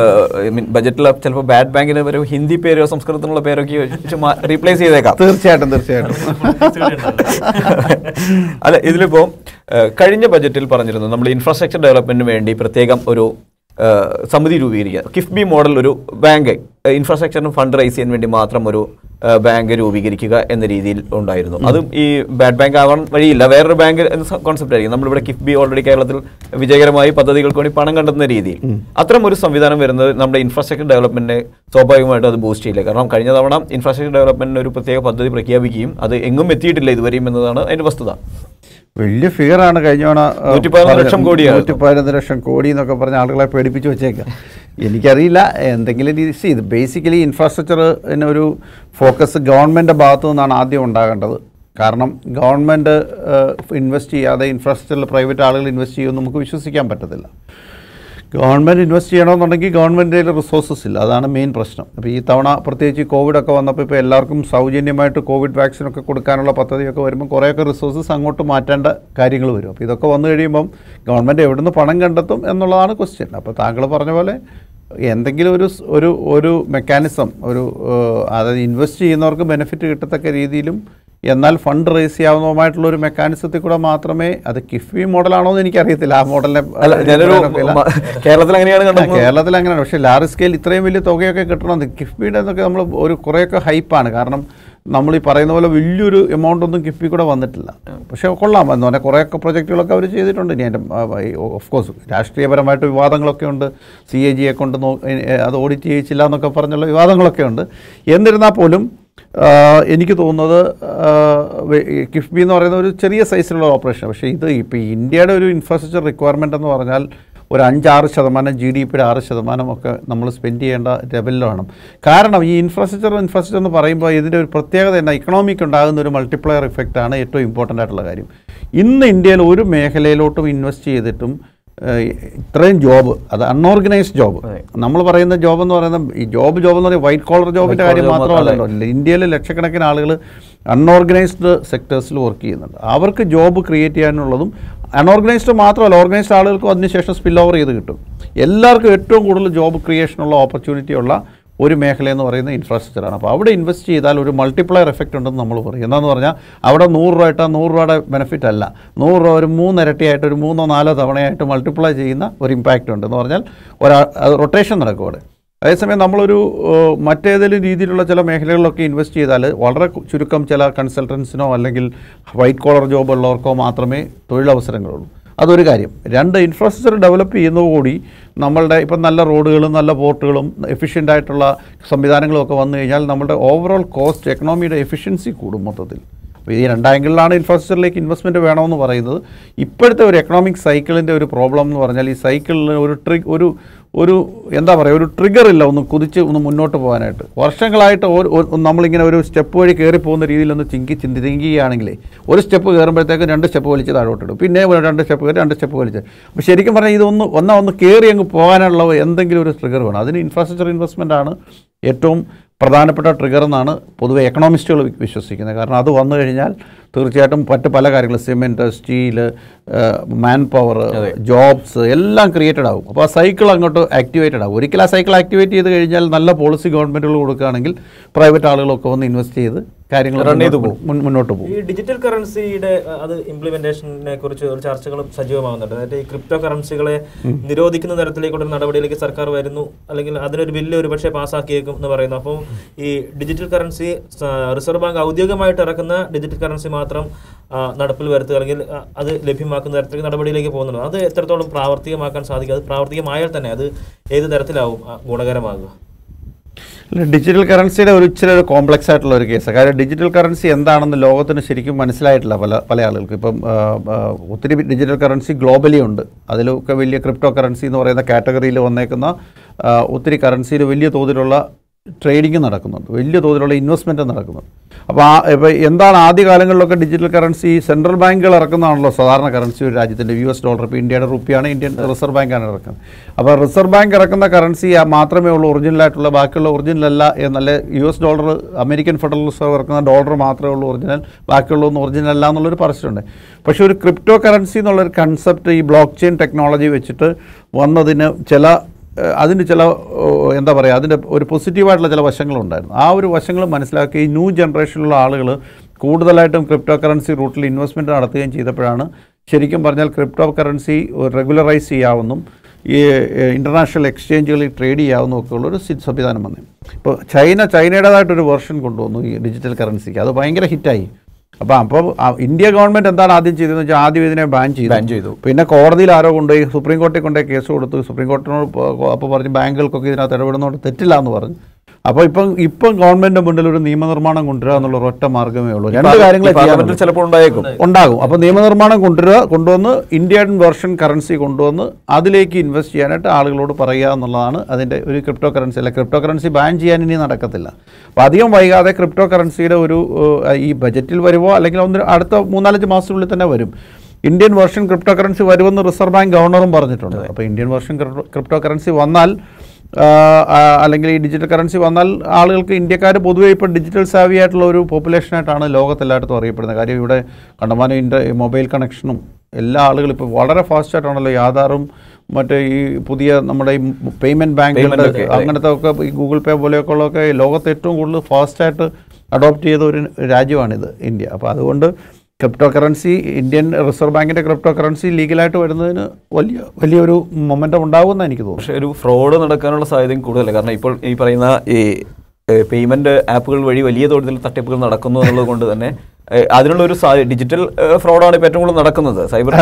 ബജറ്റിൽ ചിലപ്പോൾ ബാഡ് ബാങ്കിന് ഒരു ഹിന്ദി പേരോ സംസ്കൃതത്തിനുള്ള പേരൊക്കെ റീപ്ലേസ് ചെയ്തേക്കാം തീർച്ചയായിട്ടും തീർച്ചയായിട്ടും അല്ല ഇതിലിപ്പോ ഏഹ്, കഴിഞ്ഞ ബജറ്റിൽ പറഞ്ഞിരുന്നു നമ്മൾ ഇൻഫ്രാസ്ട്രക്ചർ ഡെവലപ്മെന്റിന് വേണ്ടി പ്രത്യേകം ഒരു ഏഹ്, സമിതി രൂപീകരിക്കുക കിഫ്ബി മോഡൽ ഒരു ബാങ്ക് ഇൻഫ്രാസ്ട്രക്ചറിന് ഫണ്ട് റൈസ് ചെയ്യാൻ വേണ്ടി മാത്രം ഒരു ആ, ബാങ്ക് രൂപീകരിക്കുക എന്ന രീതിയിൽ ഉണ്ടായിരുന്നു അതും ഈ ബാഡ് ബാങ്ക് ആവാൻ വഴിയില്ല വേറൊരു ബാങ്ക് എന്ന കോൺസെപ്റ്റ് ആയിരിക്കും നമ്മളിവിടെ കിഫ്ബി ഓൾറെഡി കേരളത്തിൽ വിജയകരമായി പദ്ധതികൾക്ക് വേണ്ടി പണം കണ്ടെത്തുന്ന രീതിയിൽ അത്തരം ഒരു സംവിധാനം വരുന്നത് നമ്മുടെ ഇൻഫ്രാസ്ട്രക്ചർ ഡെവലപ്മെന്റിനെ സ്വാഭാവികമായിട്ടും അത് ബൂസ്റ്റ് ചെയ്യില്ല കാരണം കഴിഞ്ഞ തവണ ഇൻഫ്രാസ്ട്രക്ചർ ഡെവലപ്മെന്റിന് ഒരു പ്രത്യേക പദ്ധതി പ്രഖ്യാപിക്കുകയും അത് എങ്ങും എത്തിയിട്ടില്ല ഇതുവരെയും എന്നതാണ് അതിന്റെ വസ്തുത വലിയ ഫിഗറാണ് കഴിഞ്ഞ തവണ ആ, 111 പറഞ്ഞ- ലക്ഷം കോടിയാണ്. 111 ലക്ഷം കോടി എന്നൊക്കെ പറഞ്ഞ ആളുകളെ പേടിപ്പിച്ച് വെച്ചേക്കാം എനിക്കറിയില്ല എന്തെങ്കിലും രീതി see, ഇത് ബേസിക്കലി ഇൻഫ്രാസ്ട്രക്ചറിന് ഒരു ഫോക്കസ് ഗവൺമെൻറ് ഭാഗത്തു നിന്നാണ് ആദ്യം ഉണ്ടാകേണ്ടത് കാരണം ഗവൺമെൻറ് ഇൻവെസ്റ്റ് ചെയ്യാതെ ഇൻഫ്രാസ്ട്രക്ചറിൽ പ്രൈവറ്റ് ആളുകൾ ഇൻവെസ്റ്റ് ചെയ്യുമെന്ന് നമുക്ക് വിശ്വസിക്കാൻ പറ്റത്തില്ല ഗവൺമെൻറ് ഇൻവെസ്റ്റ് ചെയ്യണമെന്നുണ്ടെങ്കിൽ ഗവൺമെൻറ്റിൽ റിസോഴ്സസ് ഇല്ല അതാണ് മെയിൻ പ്രശ്നം അപ്പോൾ ഈ തവണ പ്രത്യേകിച്ച് കോവിഡ് ഒക്കെ വന്നപ്പോൾ ഇപ്പോൾ എല്ലാവർക്കും സൗജന്യമായിട്ട് കോവിഡ് വാക്സിൻ ഒക്കെ കൊടുക്കാനുള്ള പദ്ധതിയൊക്കെ വരുമ്പോൾ കുറേയൊക്കെ റിസോഴ്സസ് അങ്ങോട്ട് മാറ്റേണ്ട കാര്യങ്ങൾ വരും അപ്പോൾ ഇതൊക്കെ വന്നു കഴിയുമ്പം ഗവൺമെൻറ് എവിടുന്ന് പണം കണ്ടെത്തും എന്നുള്ളതാണ് ക്വസ്റ്റ്യൻ അപ്പോൾ താങ്കൾ പറഞ്ഞ പോലെ എന്തെങ്കിലും ഒരു സ്- ഒരു ഒരു മെക്കാനിസം ഒരു ഏഹ്, അതായത് ഇൻവെസ്റ്റ് ചെയ്യുന്നവർക്ക് ബെനിഫിറ്റ് കിട്ടത്തക്ക രീതിയിലും എന്നാൽ ഫണ്ട് റേസ് ചെയ്യാവുന്നതുമായിട്ടുള്ള ഒരു മെക്കാനിസത്തിൽ കൂടെ മാത്രമേ അത് കിഫ്ബി മോഡലാണോ എന്ന് എനിക്കറിയത്തില്ല ആ മോഡലിനെ അല്ല ഞാനൊരു മ- കേരളത്തിൽ അങ്ങനെയാണ് ആ, കണ്ടത് കേരളത്തിൽ അങ്ങനെയാണ് പക്ഷേ ലാർജ് സ്കെയിൽ ഇത്രയും വലിയ തുകയൊക്കെ കിട്ടണമെന്ന് കിഫ്ബിയുടെ എന്നൊക്കെ നമ്മൾ ഒരു കുറേയൊക്കെ ഹൈപ്പാണ് കാരണം നമ്മൾ ഈ പറയുന്ന പോലെ വലിയൊരു എമൗണ്ട് ഒന്നും കിഫ്ബി കൂടെ വന്നിട്ടില്ല പക്ഷേ കൊള്ളാം എന്ന് പറഞ്ഞാൽ കുറേയൊക്കെ പ്രൊജക്റ്റുകളൊക്കെ അവർ ചെയ്തിട്ടുണ്ട് ഇനി അതിൻ്റെ ഓഫ് കോഴ്സ് രാഷ്ട്രീയപരമായിട്ട് വിവാദങ്ങളൊക്കെ ഉണ്ട് സി എ ജിയെ കൊണ്ട് നോ ഏ, അത് ഓഡിറ്റ് ചെയ്യിച്ചില്ല എന്നൊക്കെ പറഞ്ഞുള്ള വിവാദങ്ങളൊക്കെ ഉണ്ട് എന്നിരുന്നാൽ പോലും ആ, എനിക്ക് തോന്നുന്നത് ആ, വെ- ഈ കിഫ്ബി എന്ന് പറയുന്ന ഒരു ചെറിയ സൈസിലുള്ള ഓപ്പറേഷൻ പക്ഷേ ഇത് ഇപ്പോൾ ഇന്ത്യയുടെ ഒരു ഇൻഫ്രാസ്ട്രക്ചർ റിക്വയർമെൻ്റ് എന്ന് പറഞ്ഞാൽ ഒരു അഞ്ചാറ് ശതമാനം ജി ഡി പിയുടെ ആറ് ശതമാനം ഒക്കെ നമ്മൾ സ്പെൻഡ് ചെയ്യേണ്ട ലെവലിൽ വേണം കാരണം ഈ ഇൻഫ്രാസ്ട്രക്ചർ ഇൻഫ്രാസ്ട്രക്ചർ എന്ന് പറയുമ്പോൾ ഇതിൻ്റെ ഒരു പ്രത്യേകത എന്നാ ഇക്കണോമിക്ക് ഉണ്ടാകുന്ന ഒരു മൾട്ടിപ്ലയർ ഇഫക്റ്റ് ആണ് ഏറ്റവും ഇമ്പോർട്ടൻ്റ് ആയിട്ടുള്ള കാര്യം ഇന്ന് ഇന്ത്യയിൽ ഒരു മേഖലയിലോട്ടും ഇൻവെസ്റ്റ് ചെയ്തിട്ടും ഏഹ്, ഇത്രയും ജോബ് അത് അൺഓർഗനൈസ്ഡ് ജോബ് അതെ. നമ്മൾ പറയുന്ന ജോബ് എന്ന് പറയുന്നത് ഈ ജോബ് ജോബ് എന്ന് പറയുന്നത് വൈറ്റ് കോളർ ജോബിൻ്റെ White കാര്യം collar job മാത്രമല്ലല്ലോ ഇല്ല ഇന്ത്യയിൽ ലക്ഷക്കണക്കിന് ആളുകൾ അൺഓർഗനൈസ്ഡ് സെക്ടേഴ്സിൽ വർക്ക് ചെയ്യുന്നുണ്ട് അവർക്ക് ജോബ് ക്രിയേറ്റ് ചെയ്യാനുള്ളതും അൺഓർഗനൈസ്ഡ് മാത്രമല്ല ഓർഗനൈസ്ഡ് ആളുകൾക്കും അതിനുശേഷം സ്പിൽ ഓവർ ചെയ്ത് കിട്ടും എല്ലാവർക്കും ഏറ്റവും കൂടുതൽ ജോബ് ക്രിയേഷനുള്ള ഓപ്പർച്യൂണിറ്റി ഉള്ള ഒരു മേഖല എന്ന് പറയുന്നത് ഇൻഫ്രാസ്ട്രക്ചറാണ് അപ്പോൾ അവിടെ ഇൻവെസ്റ്റ് ചെയ്താൽ ഒരു മൾട്ടിപ്ലയർ എഫക്റ്റ് ഉണ്ടെന്ന് നമ്മൾ പറയും എന്താണെന്ന് പറഞ്ഞാൽ അവിടെ നൂറ് രൂപ ഇട്ടാൽ നൂറ് രൂപയുടെ ബെനിഫിറ്റ് അല്ല നൂറ് രൂപ ഒരു മൂന്നിരട്ടിയായിട്ട് ഒരു മൂന്നോ നാലോ തവണയായിട്ട് മൾട്ടിപ്ലൈ ചെയ്യുന്ന ഒരു ഇമ്പാക്റ്റ് ഉണ്ട് എന്ന് പറഞ്ഞാൽ ഒരാ റൊട്ടേഷൻ നടക്കും അവിടെ അതേസമയം നമ്മളൊരു ഏഹ്, മറ്റേതെങ്കിലും രീതിയിലുള്ള ചില മേഖലകളിലൊക്കെ ഇൻവെസ്റ്റ് ചെയ്താൽ വളരെ കു- ചുരുക്കം ചില കൺസൾട്ടൻസിനോ അല്ലെങ്കിൽ വൈറ്റ് കോളർ ജോബ് ഉള്ളവർക്കോ മാത്രമേ തൊഴിലവസരങ്ങളുള്ളൂ അതൊരു കാര്യം രണ്ട് ഇൻഫ്രാസ്ട്രക്ചർ ഡെവലപ്പ് ചെയ്യുന്നതോടുകൂടി നമ്മളുടെ ഇപ്പം നല്ല റോഡുകളും നല്ല പോർട്ടുകളും എഫിഷ്യൻ്റ് ആയിട്ടുള്ള സംവിധാനങ്ങളും ഒക്കെ വന്നു കഴിഞ്ഞാൽ നമ്മുടെ ഓവറോൾ കോസ്റ്റ് എക്കണോമിയുടെ എഫിഷ്യൻസി കൂടും മൊത്തത്തിൽ അപ്പോൾ ഈ രണ്ടാങ്കിളിലാണ് ഇൻഫ്രാസ്ട്രക്ചറിലേക്ക് ഇൻവെസ്റ്റ്മെൻറ്റ് വേണമെന്ന് പറയുന്നത് ഇപ്പോഴത്തെ ഒരു എക്കണോമിക് സൈക്കിളിൻ്റെ ഒരു പ്രോബ്ലം എന്ന് പറഞ്ഞാൽ ഈ സൈക്കിളിന് ഒരു ട്രി ഒരു ഒരു എന്താ പറയുക ഒരു ട്രിഗർ ഇല്ല ഒന്ന് കുതിച്ച് ഒന്ന് മുന്നോട്ട് പോകാനായിട്ട് വർഷങ്ങളായിട്ട് ഒരു- ഒരു- നമ്മളിങ്ങനെ ഒരു സ്റ്റെപ്പ് വഴി കയറി പോകുന്ന രീതിയിൽ ഒന്ന് ചിങ്കി ചിന്തി തിങ്കിക്കുകയാണെങ്കിലേ ഒരു സ്റ്റെപ്പ് കയറുമ്പോഴത്തേക്ക് രണ്ട് സ്റ്റെപ്പ് വലിച്ച് താഴോട്ടിടും പിന്നെ ഒരു രണ്ട് സ്റ്റെപ്പ് കയറി രണ്ട് സ്റ്റെപ്പ് വലിച്ച് അപ്പോൾ ശരിക്കും പറഞ്ഞാൽ ഇതൊന്ന് ഒന്നാ ഒന്ന് കയറി അങ്ങ് പോകാനുള്ള എന്തെങ്കിലും ഒരു ട്രിഗർ വേണം അതിന് ഇൻഫ്രാസ്ട്രക്ചർ ഇൻവെസ്റ്റ്മെൻ്റ് ആണ് ഏറ്റവും പ്രധാനപ്പെട്ട ട്രിഗർ എന്നാണ് പൊതുവെ എക്കണോമിസ്റ്റുകൾ വിശ്വസിക്കുന്നത് കാരണം അത് വന്നു കഴിഞ്ഞാൽ തീർച്ചയായിട്ടും മറ്റ് പല കാര്യങ്ങൾ cement steel manpower jobs എല്ലാം ക്രിയേറ്റഡ് ആകും അപ്പോൾ ആ സൈക്കിൾ അങ്ങോട്ട് ആക്ടിവേറ്റഡ് ആകും ഒരിക്കൽ ആ സൈക്കിൾ ആക്ടിവേറ്റ് ചെയ്ത് കഴിഞ്ഞാൽ നല്ല പോളിസി ഗവൺമെൻറ്റുകൾ കൊടുക്കുകയാണെങ്കിൽ പ്രൈവറ്റ് ആളുകളൊക്കെ വന്ന് ഇൻവെസ്റ്റ് ചെയ്ത് കാര്യങ്ങൾ Run ചെയ്ത് മുന്നോട്ട് മുൻ- മുന്നോട്ട് പോകും ഈ ഡിജിറ്റൽ കറൻസിയുടെ അഹ്, അത് ഇംപ്ലിമെന്റേഷനെ കുറിച്ച് ഒരു ചർച്ചകളും സജീവമാകുന്നുണ്ട് അതായത് ഈ ക്രിപ്റ്റോ കറൻസികളെ നിരോധിക്കുന്ന തരത്തിലേക്കുള്ള ഒരു നടപടിയിലേക്ക് സർക്കാർ വരുന്നു അല്ലെങ്കിൽ അതിനൊരു ബില്ല് ഒരുപക്ഷെ പാസ്സാക്കിയേക്കും എന്ന് പറയുന്നു അപ്പോൾ ഈ ഡിജിറ്റൽ കറൻസി സ- റിസർവ് ബാങ്ക് ഔദ്യോഗികമായിട്ട് ഇറക്കുന്ന ഡിജിറ്റൽ കറൻസി മാത്രം ആ, നടപ്പിൽ വരുത്തുക അല്ലെങ്കിൽ ആ, അത് ലഭ്യമാക്കുന്ന തരത്തിലേക്ക് നടപടിയിലേക്ക് പോകുന്നുണ്ട് അത് എത്രത്തോളം പ്രാവർത്തികമാക്കാൻ സാധിക്കും അത് പ്രാവർത്തികമായാൽ തന്നെ അത് ഏത് തരത്തിലാവും ആ, ഗുണകരമാകുക അല്ല ഡിജിറ്റൽ കറൻസിയുടെ ഒരു ഇച്ചിരി ഒരു കോംപ്ലക്സ് ആയിട്ടുള്ള ഒരു കേസ് കാര്യം ഡിജിറ്റൽ കറൻസി എന്താണെന്ന് ലോകത്തിന് ശരിക്കും മനസ്സിലായിട്ടില്ല പല പല ആളുകൾക്ക് ഇപ്പം ആ, ആ, ഒത്തിരി ഡിജിറ്റൽ കറൻസി ഗ്ലോബലി ഉണ്ട് അതിലൊക്കെ വലിയ ക്രിപ്റ്റോ കറൻസി എന്ന് പറയുന്ന കാറ്റഗറിയിൽ വന്നേക്കുന്ന ആ, ഒത്തിരി കറൻസിയിൽ വലിയ തോതിലുള്ള ട്രേഡിങ് നടക്കുന്നുണ്ട് വലിയ തോതിലുള്ള ഇൻവെസ്റ്റ്മെൻറ്റ് നടക്കുന്നുണ്ട് അപ്പോൾ ആ ഇപ്പോൾ എന്താണ് ആദ്യ കാലങ്ങളിലൊക്കെ ഡിജിറ്റൽ കറൻസി സെൻട്രൽ ബാങ്കുകൾ ഇറക്കുന്നതാണല്ലോ സാധാരണ കറൻസി ഒരു രാജ്യത്തിൻ്റെ യു എസ് ഡോളർ ഇപ്പോൾ ഇന്ത്യയുടെ റുപ്പിയാണ് ഇന്ത്യൻ റിസർവ് ബാങ്കാണ് ഇറക്കുന്നത് അപ്പോൾ റിസർവ് ബാങ്ക് ഇറക്കുന്ന കറൻസി മാത്രമേ ഉള്ളൂ ഒറിജിനലായിട്ടുള്ള ബാക്കിയുള്ള ഒറിജിനൽ അല്ല എന്നല്ല U S dollar American Federal Reserve ഇറക്കുന്ന ഡോളർ മാത്രമേ ഉള്ളൂ ഒറിജിനൽ ബാക്കിയുള്ളതൊന്നും ഒറിജിനൽ അല്ല എന്നുള്ളൊരു പറച്ചിട്ടുണ്ട് പക്ഷേ ഒരു ക്രിപ്റ്റോ കറൻസി എന്നുള്ളൊരു കൺസെപ്റ്റ് ഈ ബ്ലോക്ക് ചെയിൻ ടെക്നോളജി വെച്ചിട്ട് വന്നതിന് ചില ഏഹ് അതിന് ചില ഓ, എന്താ പറയുക അതിൻ്റെ ഒരു പോസിറ്റീവായിട്ടുള്ള ചില വശങ്ങളുണ്ടായിരുന്നു ആ ഒരു വശങ്ങൾ മനസ്സിലാക്കി ഈ ന്യൂ ജനറേഷനിലുള്ള ആളുകൾ കൂടുതലായിട്ടും ക്രിപ്റ്റോ കറൻസി റൂട്ടിൽ ഇൻവെസ്റ്റ്മെൻറ്റ് നടത്തുകയും ചെയ്തപ്പോഴാണ് ശരിക്കും പറഞ്ഞാൽ ക്രിപ്റ്റോ കറൻസി റെഗുലറൈസ് ചെയ്യാവുന്നും ഈ ഇൻ്റർനാഷണൽ എക്സ്ചേഞ്ചുകളിൽ ട്രേഡ് ചെയ്യാവുന്നതൊക്കെ ഉള്ളൊരു സി- സംവിധാനം വന്നു ഇപ്പോൾ ചൈന ചൈനയുടേതായിട്ടൊരു വെർഷൻ കൊണ്ടുവന്നു ഈ ഡിജിറ്റൽ കറൻസിക്ക് അത് ഭയങ്കര ഹിറ്റായി അപ്പോൾ അപ്പോൾ ആ- ഇന്ത്യ ഗവൺമെൻറ് എന്താണ് ആദ്യം ചെയ്തതെന്ന് വെച്ചാൽ ആദ്യം ഇതിനെ ബാൻ ചെയ്തു ബാൻ ചെയ്തു. പിന്നെ കോടതിയിൽ ആരോ കൊണ്ടുപോയി സുപ്രീം കോടതിയിൽ കൊണ്ടുപോയി കേസ് കൊടുത്തു സുപ്രീം കോടതിനോട് അപ്പോൾ പറഞ്ഞു ബാങ്കുകൾക്കൊക്കെ ഇതിനകത്ത് ഇടപെടുന്നതുകൊണ്ട് തെറ്റില്ല എന്ന് പറഞ്ഞു അപ്പോൾ ഇപ്പം ഇപ്പം ഗവൺമെൻറ് മുന്നിൽ ഒരു നിയമനിർമ്മാണം കൊണ്ടുവരിക എന്നുള്ള ഒരൊറ്റ മാർഗ്ഗമേ ഉള്ളൂ രണ്ട് കാര്യങ്ങളെ പാർലമെന്റിൽ ചെയ്യാനുള്ളൂ. ചിലപ്പോൾ ഉണ്ടായേക്കും ഉണ്ടാകും അപ്പോൾ നിയമനിർമ്മാണം കൊണ്ടുവരിക കൊണ്ടുവന്ന് ഇന്ത്യൻ വെർഷൻ കറൻസി കൊണ്ടുവന്ന് അതിലേക്ക് ഇൻവെസ്റ്റ് ചെയ്യാനായിട്ട് ആളുകളോട് പറയുക എന്നുള്ളതാണ് അതിൻ്റെ ഒരു ക്രിപ്റ്റോ കറൻസി അല്ല ക്രിപ്റ്റോ കറൻസി ബാൻ ചെയ്യാൻ ഇനി നടക്കത്തില്ല അപ്പോൾ അധികം വൈകാതെ ക്രിപ്റ്റോ കറൻസിയുടെ ഒരു ഏഹ്, ഈ ബജറ്റിൽ വരുമോ അല്ലെങ്കിൽ ഒന്ന് അടുത്ത മൂന്നാലഞ്ച് മാസത്തിനുള്ളിൽ തന്നെ വരും ഇന്ത്യൻ വെർഷൻ ക്രിപ്റ്റോ കറൻസി വരുമെന്ന് റിസർവ് ബാങ്ക് ഗവർണറും പറഞ്ഞിട്ടുണ്ട് അപ്പോൾ ഇന്ത്യൻ വെർഷൻ ക്രിപ്റ്റോ കറൻസി വന്നാൽ ആ, ആ, അല്ലെങ്കിൽ ഈ ഡിജിറ്റൽ കറൻസി വന്നാൽ ആളുകൾക്ക് ഇന്ത്യക്കാർ പൊതുവേ ഇപ്പോൾ ഡിജിറ്റൽ സാവി ആയിട്ടുള്ള ഒരു പോപ്പുലേഷനായിട്ടാണ് ലോകത്തെല്ലായിടത്തും അറിയപ്പെടുന്നത് കാര്യം ഇവിടെ കണ്ടമാനം ഇൻ്റർ മൊബൈൽ കണക്ഷനും എല്ലാ ആളുകളും ഇപ്പോൾ വളരെ ഫാസ്റ്റായിട്ടാണല്ലോ യാതാറും മറ്റേ ഈ പുതിയ നമ്മുടെ ഈ പേയ്മെൻറ്റ് ബാങ്കുകളുടെ Payment ഒക്കെ, അതെ. അങ്ങനത്തെ ഒക്കെ ഈ ഗൂഗിൾ പേ പോലെയൊക്കെ ഉള്ളതൊക്കെ ലോകത്ത് ഏറ്റവും കൂടുതൽ ഫാസ്റ്റായിട്ട് അഡോപ്റ്റ് ചെയ്ത ഒരു രാജ്യമാണിത് ഇന്ത്യ അപ്പോൾ അതുകൊണ്ട് ക്രിപ്റ്റോ കറൻസി ഇന്ത്യൻ റിസർവ് ബാങ്കിൻ്റെ ക്രിപ്റ്റോ കറൻസി ലീഗലായിട്ട് വരുന്നതിന് വലിയ വലിയൊരു മൊമെൻറ്റം ഉണ്ടാകുമെന്ന് എനിക്ക് തോന്നുന്നു പക്ഷേ ഒരു ഫ്രോഡ് നടക്കാനുള്ള സാധ്യതയും കൂടുതലല്ല കാരണം ഇപ്പോൾ ഈ പറയുന്ന ഈ പേയ്മെന്റ് ആപ്പുകൾ വഴി വലിയ തോതിൽ തട്ടിപ്പുകൾ നടക്കുന്നു എന്നുള്ളത് കൊണ്ട് തന്നെ ഏഹ്, അതിനുള്ള ഒരു സാധ്യ- ഡിജിറ്റൽ ഏഹ്, ഫ്രോഡാണ് ഇപ്പോൾ ഏറ്റവും കൂടുതൽ നടക്കുന്നത് സൈബർ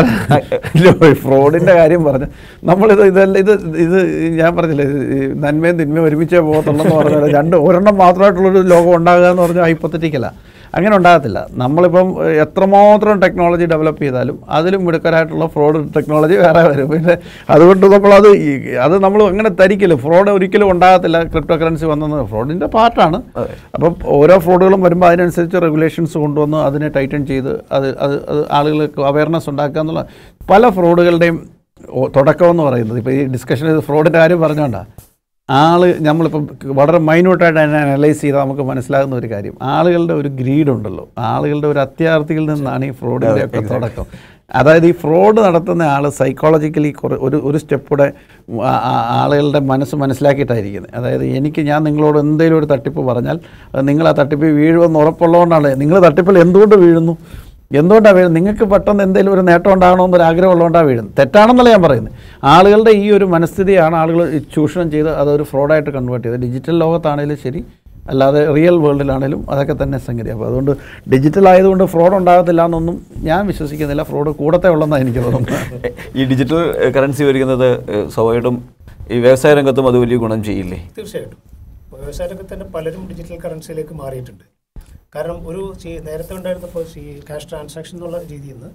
ഫ്രോഡിന്റെ കാര്യം പറഞ്ഞു നമ്മളിത് ഇതല്ല ഇത് ഇത് ഞാൻ പറഞ്ഞില്ലേ ഇത് ഈ നന്മയും തിന്മയും ഒരുമിച്ചേ പോകത്തുള്ളൂ എന്ന് പറഞ്ഞാൽ രണ്ട് ഒരെണ്ണം മാത്രമായിട്ടുള്ളൊരു ലോകം ഉണ്ടാകുക എന്ന് പറഞ്ഞാൽ ഹൈപ്പത്തറ്റിക്കല അങ്ങനെ ഉണ്ടാകത്തില്ല നമ്മളിപ്പം ഏഹ്, എത്രമാത്രം ടെക്നോളജി ഡെവലപ്പ് ചെയ്താലും അതിലും മിടുക്കരായിട്ടുള്ള ഫ്രോഡ് ടെക്നോളജി വേറെ വരും പിന്നെ അതുകൊണ്ട് നമ്മളത് ഈ അത് നമ്മൾ അങ്ങനെ തരിക്കില്ല ഫ്രോഡ് ഒരിക്കലും ഉണ്ടാകത്തില്ല ക്രിപ്റ്റോ കറൻസി വന്നത് ഫ്രോഡിൻ്റെ പാർട്ടാണ് അതെ. അപ്പം ഓരോ ഫ്രോഡുകളും വരുമ്പോൾ അതിനനുസരിച്ച് റെഗുലേഷൻസ് കൊണ്ടുവന്ന് അതിനെ ടൈറ്റൻ ചെയ്ത് അത് അത് അത് ആളുകൾക്ക് അവയർനെസ് ഉണ്ടാക്കുക എന്നുള്ള പല ഫ്രോഡുകളുടെയും ഒ- തുടക്കം എന്ന് പറയുന്നത് ഇപ്പോൾ ഈ ഡിസ്കഷൻ ഫ്രോഡിൻ്റെ കാര്യം പറഞ്ഞുകൊണ്ടാണ് ആള് നമ്മളിപ്പം വളരെ മൈന്യൂട്ടായിട്ട് അതിനെ അനലൈസ് ചെയ്താൽ നമുക്ക് മനസ്സിലാകുന്ന ഒരു കാര്യം ആളുകളുടെ ഒരു ഗ്രീഡ് ഉണ്ടല്ലോ ആളുകളുടെ ഒരു അത്യാർത്ഥിയിൽ നിന്നാണ് ഈ ഫ്രോഡിൻ്റെ ഒക്കെ തുടക്കം അതായത് ഈ ഫ്രോഡ് നടത്തുന്ന ആൾ സൈക്കോളജിക്കലി കുറേ ഒരു ഒരു സ്റ്റെപ്പ് കൂടെ ആ- ആ- ആളുകളുടെ മനസ്സ് മനസ്സിലാക്കിയിട്ടായിരിക്കുന്നത് അതായത് എനിക്ക് ഞാൻ നിങ്ങളോട് എന്തെങ്കിലും ഒരു തട്ടിപ്പ് പറഞ്ഞാൽ അത് നിങ്ങൾ ആ തട്ടിപ്പിൽ വീഴുമെന്ന് ഉറപ്പുള്ളതുകൊണ്ടാണ് നിങ്ങൾ തട്ടിപ്പിൽ എന്തുകൊണ്ട് വീഴുന്നു എന്തുകൊണ്ടാണ് വീഴുന്നത് നിങ്ങൾക്ക് പെട്ടെന്ന് എന്തെങ്കിലും ഒരു നേട്ടം ഉണ്ടാകണമെന്നൊരു ആഗ്രഹം ഉള്ളതുകൊണ്ടാണ് വീഴുന്നത് തെറ്റാണെന്നല്ല ഞാൻ പറയുന്നത് ആളുകളുടെ ഈ ഒരു മനസ്ഥിതിയാണ് ആളുകൾ ഈ ചൂഷണം ചെയ്ത് അതൊരു ഫ്രോഡായിട്ട് കൺവേർട്ട് ചെയ്തത് ഡിജിറ്റൽ ലോകത്താണേലും ശരി അല്ലാതെ റിയൽ വേൾഡിലാണേലും അതൊക്കെ തന്നെ സംഗതി അപ്പോൾ അതുകൊണ്ട് ഡിജിറ്റൽ ആയതുകൊണ്ട് ഫ്രോഡ് ഉണ്ടാകത്തില്ല എന്നൊന്നും ഞാൻ വിശ്വസിക്കുന്നില്ല ഫ്രോഡ് കൂടത്തെ ഉള്ളതെന്നാണ് എനിക്ക് തോന്നുന്നത് ഈ ഡിജിറ്റൽ കറൻസി വരുന്നത് ഏഹ്, സ്വാഭാവികമായിട്ടും ഈ വ്യവസായ രംഗത്തും അത് വലിയ ഗുണം ചെയ്യില്ലേ തീർച്ചയായിട്ടും വ്യവസായ രംഗത്ത് തന്നെ പലരും ഡിജിറ്റൽ കറൻസിയിലേക്ക് മാറിയിട്ടുണ്ട് കാരണം ഒരു ചി- നേരത്തെ ഉണ്ടായിരുന്നപ്പോൾ ഈ ക്യാഷ് ട്രാൻസാക്ഷൻ എന്നുള്ള രീതിയിൽ നിന്ന്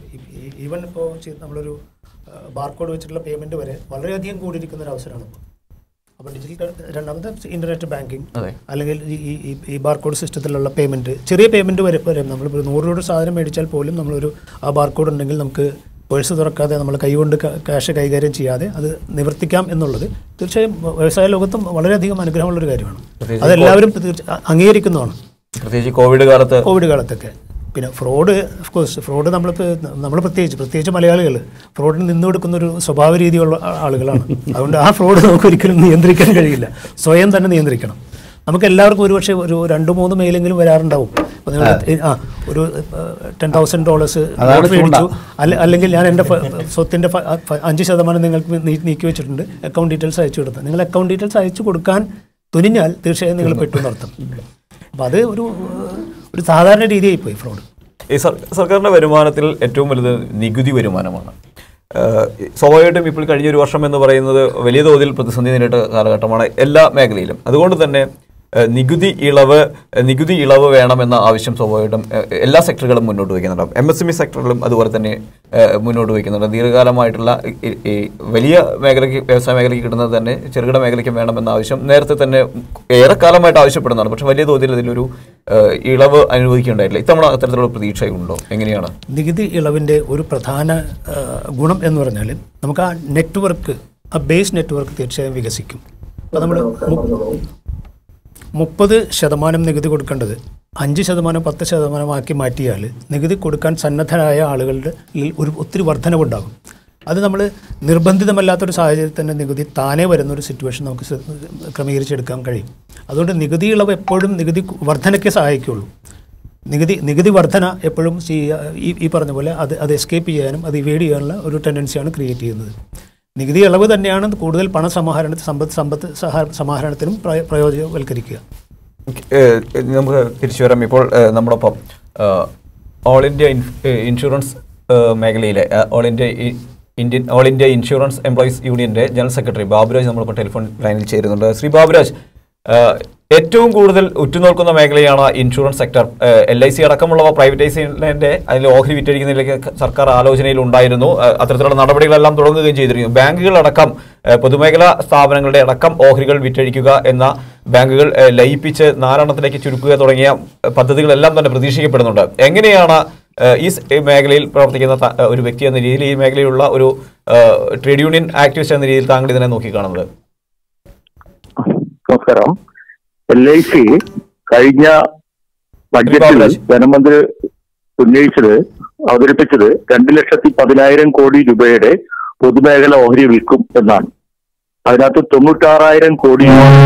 ഈവൻ ഇപ്പോൾ നമ്മളൊരു ബാർകോഡ് വെച്ചിട്ടുള്ള പേയ്മെൻറ്റ് വരെ വളരെയധികം കൂടിയിരിക്കുന്ന ഒരു അവസരമാണ് ഇപ്പോൾ അപ്പോൾ ഡിജിറ്റൽ രണ്ടാമത്തെ ഇൻ്റർനെറ്റ് ബാങ്കിങ് അതെ അല്ലെങ്കിൽ ഈ ഈ- ഈ ഈ ബാർകോഡ് സിസ്റ്റത്തിലുള്ള പേയ്മെൻറ്റ് ചെറിയ പേയ്മെൻറ്റ് വരെ വരെ നമ്മളിപ്പോൾ നൂറ് രൂപയുടെ സാധനം മേടിച്ചാൽ പോലും നമ്മളൊരു ആ ബാർകോഡ് ഉണ്ടെങ്കിൽ നമുക്ക് പേഴ്സ് തുറക്കാതെ നമ്മൾ കൈകൊണ്ട് ക്യാഷ് കൈകാര്യം ചെയ്യാതെ അത് നിവർത്തിക്കാം എന്നുള്ളത് തീർച്ചയായും വ്യവസായ ലോകത്തും വളരെയധികം അനുഗ്രഹമുള്ളൊരു കാര്യമാണ് പ്രത്യേകിച്ച് അതെല്ലാവരും തീർച്ച അംഗീകരിക്കുന്നതാണ് പ്രത്യേകിച്ച് കോവിഡ് കാലത്ത് കോവിഡ് കാലത്തൊക്കെ പിന്നെ ഫ്രോഡ് ഓഫ് കോഴ്സ് ഫ്രോഡ് നമ്മളിപ്പോൾ നമ്മൾ പ്രത്യേകിച്ച് പ്രത്യേകിച്ച് മലയാളികൾ ഫ്രോഡിന് നിന്ന് കൊടുക്കുന്ന ഒരു സ്വഭാവ രീതിയുള്ള ആ- ആളുകളാണ് അതുകൊണ്ട് ആ ഫ്രോഡ് നമുക്ക് ഒരിക്കലും നിയന്ത്രിക്കാൻ കഴിയില്ല സ്വയം തന്നെ നിയന്ത്രിക്കണം നമുക്ക് എല്ലാവർക്കും ഒരുപക്ഷെ ഒരു രണ്ട് മൂന്ന് മെയിലെങ്കിലും വരാറുണ്ടാവും അപ്പോൾ നിങ്ങൾ ആ ഒരു ടെൻ തൗസൻഡ് ഡോളേഴ്സ് അതാണ് മേടിച്ചു അല്ല- അല്ലെങ്കിൽ ഞാൻ എൻ്റെ ഫ- സ്വത്തിൻ്റെ ഫ- ഫ- അഞ്ച് ശതമാനം നിങ്ങൾക്ക് നീ- നീക്കി വെച്ചിട്ടുണ്ട് അക്കൗണ്ട് ഡീറ്റെയിൽസ് അയച്ചു കൊടുത്താൽ നിങ്ങൾ അക്കൗണ്ട് ഡീറ്റെയിൽസ് അയച്ചു കൊടുക്കാൻ തുനിഞ്ഞാൽ തീർച്ചയായും നിങ്ങൾ പെട്ടു എന്നർത്ഥം അപ്പം അത് ഒരു ഒരു സാധാരണ രീതിയായി പോയി ഫ്രോഡ് ഈ സർ സർക്കാരിൻ്റെ വരുമാനത്തിൽ ഏറ്റവും വലുത് നികുതി വരുമാനമാണ് ഏഹ് സ്വാഭാവികമായിട്ടും ഇപ്പോൾ കഴിഞ്ഞ ഒരു വർഷം എന്ന് പറയുന്നത് വലിയ തോതിൽ പ്രതിസന്ധി നേരിട്ട കാലഘട്ടമാണ് എല്ലാ മേഖലയിലും അതുകൊണ്ട് തന്നെ ഏഹ് നികുതി ഇളവ് ഏഹ് നികുതി ഇളവ് വേണമെന്ന ആവശ്യം സ്വാഭാവികമായിട്ടും ഏഹ് എല്ലാ സെക്ടറുകളും മുന്നോട്ട് വയ്ക്കുന്നുണ്ടാവും എം എസ് എം ഇ സെക്ടറിലും അതുപോലെ തന്നെ ഏഹ് മുന്നോട്ട് വയ്ക്കുന്നുണ്ട് ദീർഘകാലമായിട്ടുള്ള ഈ- ഈ വലിയ മേഖലയ്ക്ക് വ്യവസായ മേഖലയ്ക്ക് കിട്ടുന്നത് തന്നെ ചെറുകിട മേഖലയ്ക്കും വേണമെന്ന ആവശ്യം നേരത്തെ തന്നെ ഏറെക്കാലമായിട്ട് ആവശ്യപ്പെടുന്നതാണ് പക്ഷേ വലിയ തോതിൽ ഇതിലൊരു ഏഹ് ഇളവ് അനുവദിക്കേണ്ടായിട്ടില്ല ഇത്തവണ അത്തരത്തിലുള്ള പ്രതീക്ഷയുണ്ടോ എങ്ങനെയാണ് നികുതി ഇളവിൻ്റെ ഒരു പ്രധാന ആ, ഗുണം എന്ന് പറഞ്ഞാൽ നമുക്ക് ആ നെറ്റ്വർക്ക് ആ ബേസ് നെറ്റ്വർക്ക് തീർച്ചയായും വികസിക്കും അപ്പോൾ നമ്മൾ മുപ്പത് ശതമാനം നികുതി കൊടുക്കേണ്ടത് അഞ്ച് ശതമാനം പത്ത് ശതമാനമാക്കി മാറ്റിയാൽ നികുതി കൊടുക്കാൻ സന്നദ്ധരായ ആളുകളുടെ ൽ ഒരു ഒത്തിരി വർധനവുണ്ടാകും അത് നമ്മൾ നിർബന്ധിതമല്ലാത്തൊരു സാഹചര്യത്തിൽ തന്നെ നികുതി താനേ വരുന്നൊരു സിറ്റുവേഷൻ നമുക്ക് സ- ക്രമീകരിച്ചെടുക്കാൻ കഴിയും അതുകൊണ്ട് നികുതി ഇളവ് എപ്പോഴും നികുതി വർധനയ്ക്ക് സഹായിക്കുള്ളൂ നികുതി നികുതി വർധന എപ്പോഴും ഈ ഈ ഈ പറഞ്ഞ പോലെ അത് അത് എസ്കേപ്പ് ചെയ്യാനും അത് ഇവേഡ് ചെയ്യാനുള്ള ഒരു ടെൻഡൻസിയാണ് ക്രിയേറ്റ് ചെയ്യുന്നത് നികുതി ഇളവ് തന്നെയാണ് കൂടുതൽ പണസമാഹരണ സമ്പത്ത് സമ്പത്ത് സഹാ- സമാഹരണത്തിനും പ്രയോ- പ്രയോജനവൽക്കരിക്കുക ഏഹ് നമുക്ക് തിരിച്ചു വരാം ഇപ്പോൾ ഏഹ് നമ്മോടൊപ്പം ഏഹ് ഓൾ ഇന്ത്യ ഇൻഫ്- ഏഹ് ഇൻഷുറൻസ് ഏഹ് മേഖലയിലെ ഏഹ് ഓൾ ഇന്ത്യ ഇ- Indian All India insurance employees യൂണിയന്റെ ജനറൽ സെക്രട്ടറി ബാബുരാജ് നമ്മളിപ്പോൾ ടെലിഫോൺ ലൈനിൽ ചേരുന്നുണ്ട് ശ്രീ ബാബുരാജ് ഏഹ് ഏറ്റവും കൂടുതൽ ഉറ്റുനോക്കുന്ന മേഖലയാണ് insurance sector L I C അടക്കമുള്ളവ പ്രൈവറ്റൈസേഷൻ്റെ അതിൽ ഓഹരി വിറ്റഴിക്കുന്നതിലേക്ക് ക- സർക്കാർ ആലോചനയിൽ ഉണ്ടായിരുന്നു ഏഹ് അത്തരത്തിലുള്ള നടപടികളെല്ലാം തുടങ്ങുകയും ചെയ്തിരിക്കുന്നു ബാങ്കുകളടക്കം ഏഹ് പൊതുമേഖലാ സ്ഥാപനങ്ങളുടെ അടക്കം ഓഹരികൾ വിറ്റഴിക്കുക എന്ന ബാങ്കുകൾ ഏഹ് ലയിപ്പിച്ച് നാലെണ്ണത്തിലേക്ക് ചുരുക്കുക തുടങ്ങിയ ഏഹ് പദ്ധതികളെല്ലാം തന്നെ പ്രതീക്ഷിക്കപ്പെടുന്നുണ്ട് എങ്ങനെയാണ് ഏഹ് ഈ സ്- ഈ മേഖലയിൽ പ്രവർത്തിക്കുന്ന ത- ഏഹ് ഒരു വ്യക്തി എന്ന രീതിയിൽ ഈ മേഖലയിലുള്ള ഒരു ഏഹ് ട്രേഡ് യൂണിയൻ ആക്ടിവിസ്റ്റ് എന്ന രീതിയിൽ താങ്കൾ ഇതിനെ നോക്കിക്കാണുന്നത് നമസ്കാരം എൽ ഐ സി കഴിഞ്ഞ ബഡ്ജറ്റിൽ ബാബുരാജ്. ധനമന്ത്രി ഉന്നയിച്ചത് അവതരിപ്പിച്ചത് രണ്ട് ലക്ഷത്തി പതിനായിരം കോടി രൂപയുടെ പൊതുമേഖല ഓഹരി വിൽക്കും എന്നാണ് അതിനകത്ത് തൊണ്ണൂറ്റാറായിരം കോടി